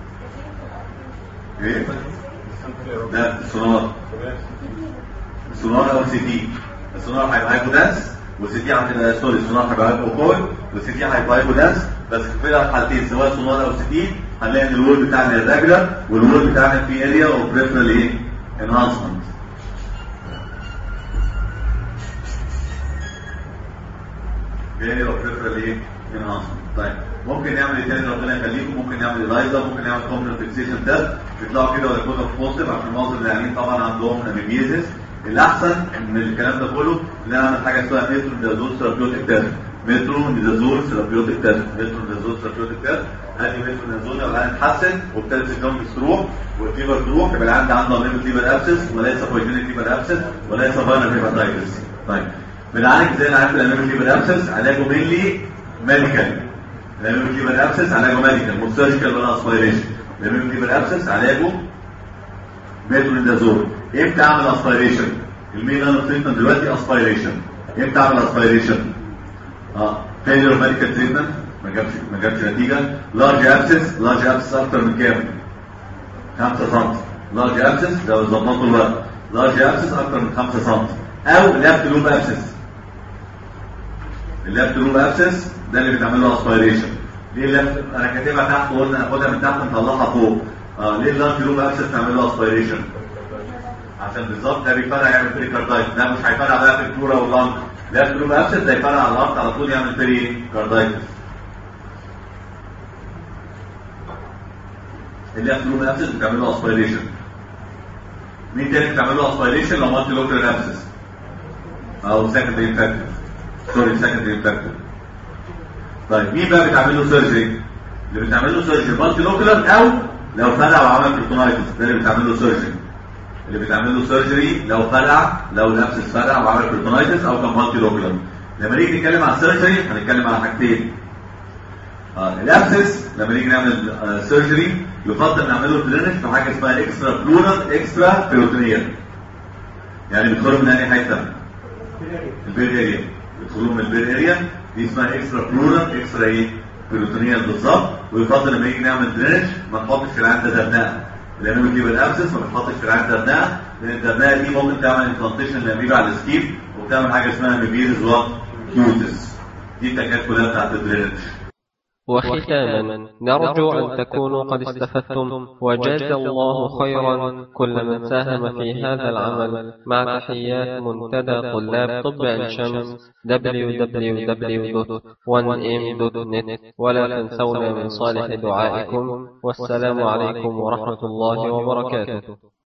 ايه لا السونار السونار او سي تي السونار هيبقى هايبودانس والسي تي هتبقى سوري السونار هيبقى هايبوكول والسي تي هيبقى هايبودانس بس في الحالتين سواء سونار او سي تي هنلاقي ان الوول بتاعنا الريجولار والوول بتاعنا في اريا وبريفرال ايه enhancement اريا وبريفرال ايه enhancement طيب ممكن نعمل ايه تاني ربنا يخليكم ممكن نعمل الايزا ممكن نعمل كومبلت فيكسيشن تيست بيطلعوا كده ولا يكونوا بوزيتيف عشان معظم العيانين طبعا عندهم اميميزيس الاحسن من الكلام ده كله ان انا اعمل حاجه اسمها مترو نيدازول ثيرابيوتيك تيست مترو نيدازول ثيرابيوتيك تيست مترو نيدازول ثيرابيوتيك تيست ادي مترو نيدازول لو العيان اتحسن وابتدت الجنب تروح والفيبر تروح يبقى العيان ده عنده انيميك ليبر ابسس وليس بايجينيك ليبر ابسس وليس فاينل هيباتايتس طيب بنعالج ازاي العيان الانيميك ليبر ابسس علاجه مينلي ميديكال الانيميك ليبر ابسس علاجه ميديكال مش سيرجيكال ولا اسبيريشن الانيميك ليبر ابسس علاجه مترونيدازول امتى اعمل اسبيريشن المين انا تريتمنت دلوقتي اسبيريشن امتى اعمل اسبيريشن اه فيلير ميديكال تريتمنت ما جابش ما جابش نتيجه لارج ابسس لارج ابسس اكتر من كام 5 سم لارج ابسس لو ظبطوا الوقت لارج ابسس اكتر من 5 سم او لافت لوب ابسس اللافت لوب ابسس ده اللي بتعمل له اسبيريشن ليه اللافت انا كاتبها تحت وقلنا ناخدها من تحت نطلعها فوق اه ليه اللارج لوب ابسس تعمل له اسبيريشن عشان بالظبط ده بيفرع يعمل بريكاردايت ده مش هيفرع بقى في الكوره واللنج لا في لوب ابسس ده يفرع على الارض على طول يعمل بري كاردايتس اللي في لوب ابسس بتعمل له اسبيريشن مين تاني بتعمل له اسبيريشن لو مالتي لوكال ابسس او سكندري انفكتيف سوري سكندري انفكتيف طيب مين بقى بتعمل له سيرجري اللي بتعمل له سيرجري مالتي لوكال او لو فرع وعمل كريتونايتس ده اللي بتعمل له سيرجري اللي بيتعمل له سيرجري لو فرع لو الابسس فرع وعمل كريتونايتس او كان مالتي لوكولار لما نيجي نتكلم على السيرجري هنتكلم على حاجتين آه الابسس لما نيجي نعمل آه سيرجري يفضل نعمله درينج في حاجه اسمها اكسترا بلورال اكسترا بيروتونيال يعني بيدخلوا من انهي حته البير اريا بيدخلوا من البير اريا دي اسمها اكسترا بلورال اكسترا ايه بيروتونيال بالظبط ويفضل لما نيجي نعمل درينج ما نحطش في العين ده دبناء لانه بيجيب الابسس ما بتحطش في العين دبناء لان الدبناء دي ممكن تعمل امبلانتيشن للاميبا على السكيب وبتعمل حاجه اسمها ميبيرز وات كيوتس دي التكات كلها بتاعت الدرينج وختاما نرجو أن تكونوا قد استفدتم وجاز الله خيرا كل من ساهم في هذا العمل مع تحيات منتدى طلاب طب عين شمس www.1m.net ولا تنسونا من صالح دعائكم والسلام عليكم ورحمة الله وبركاته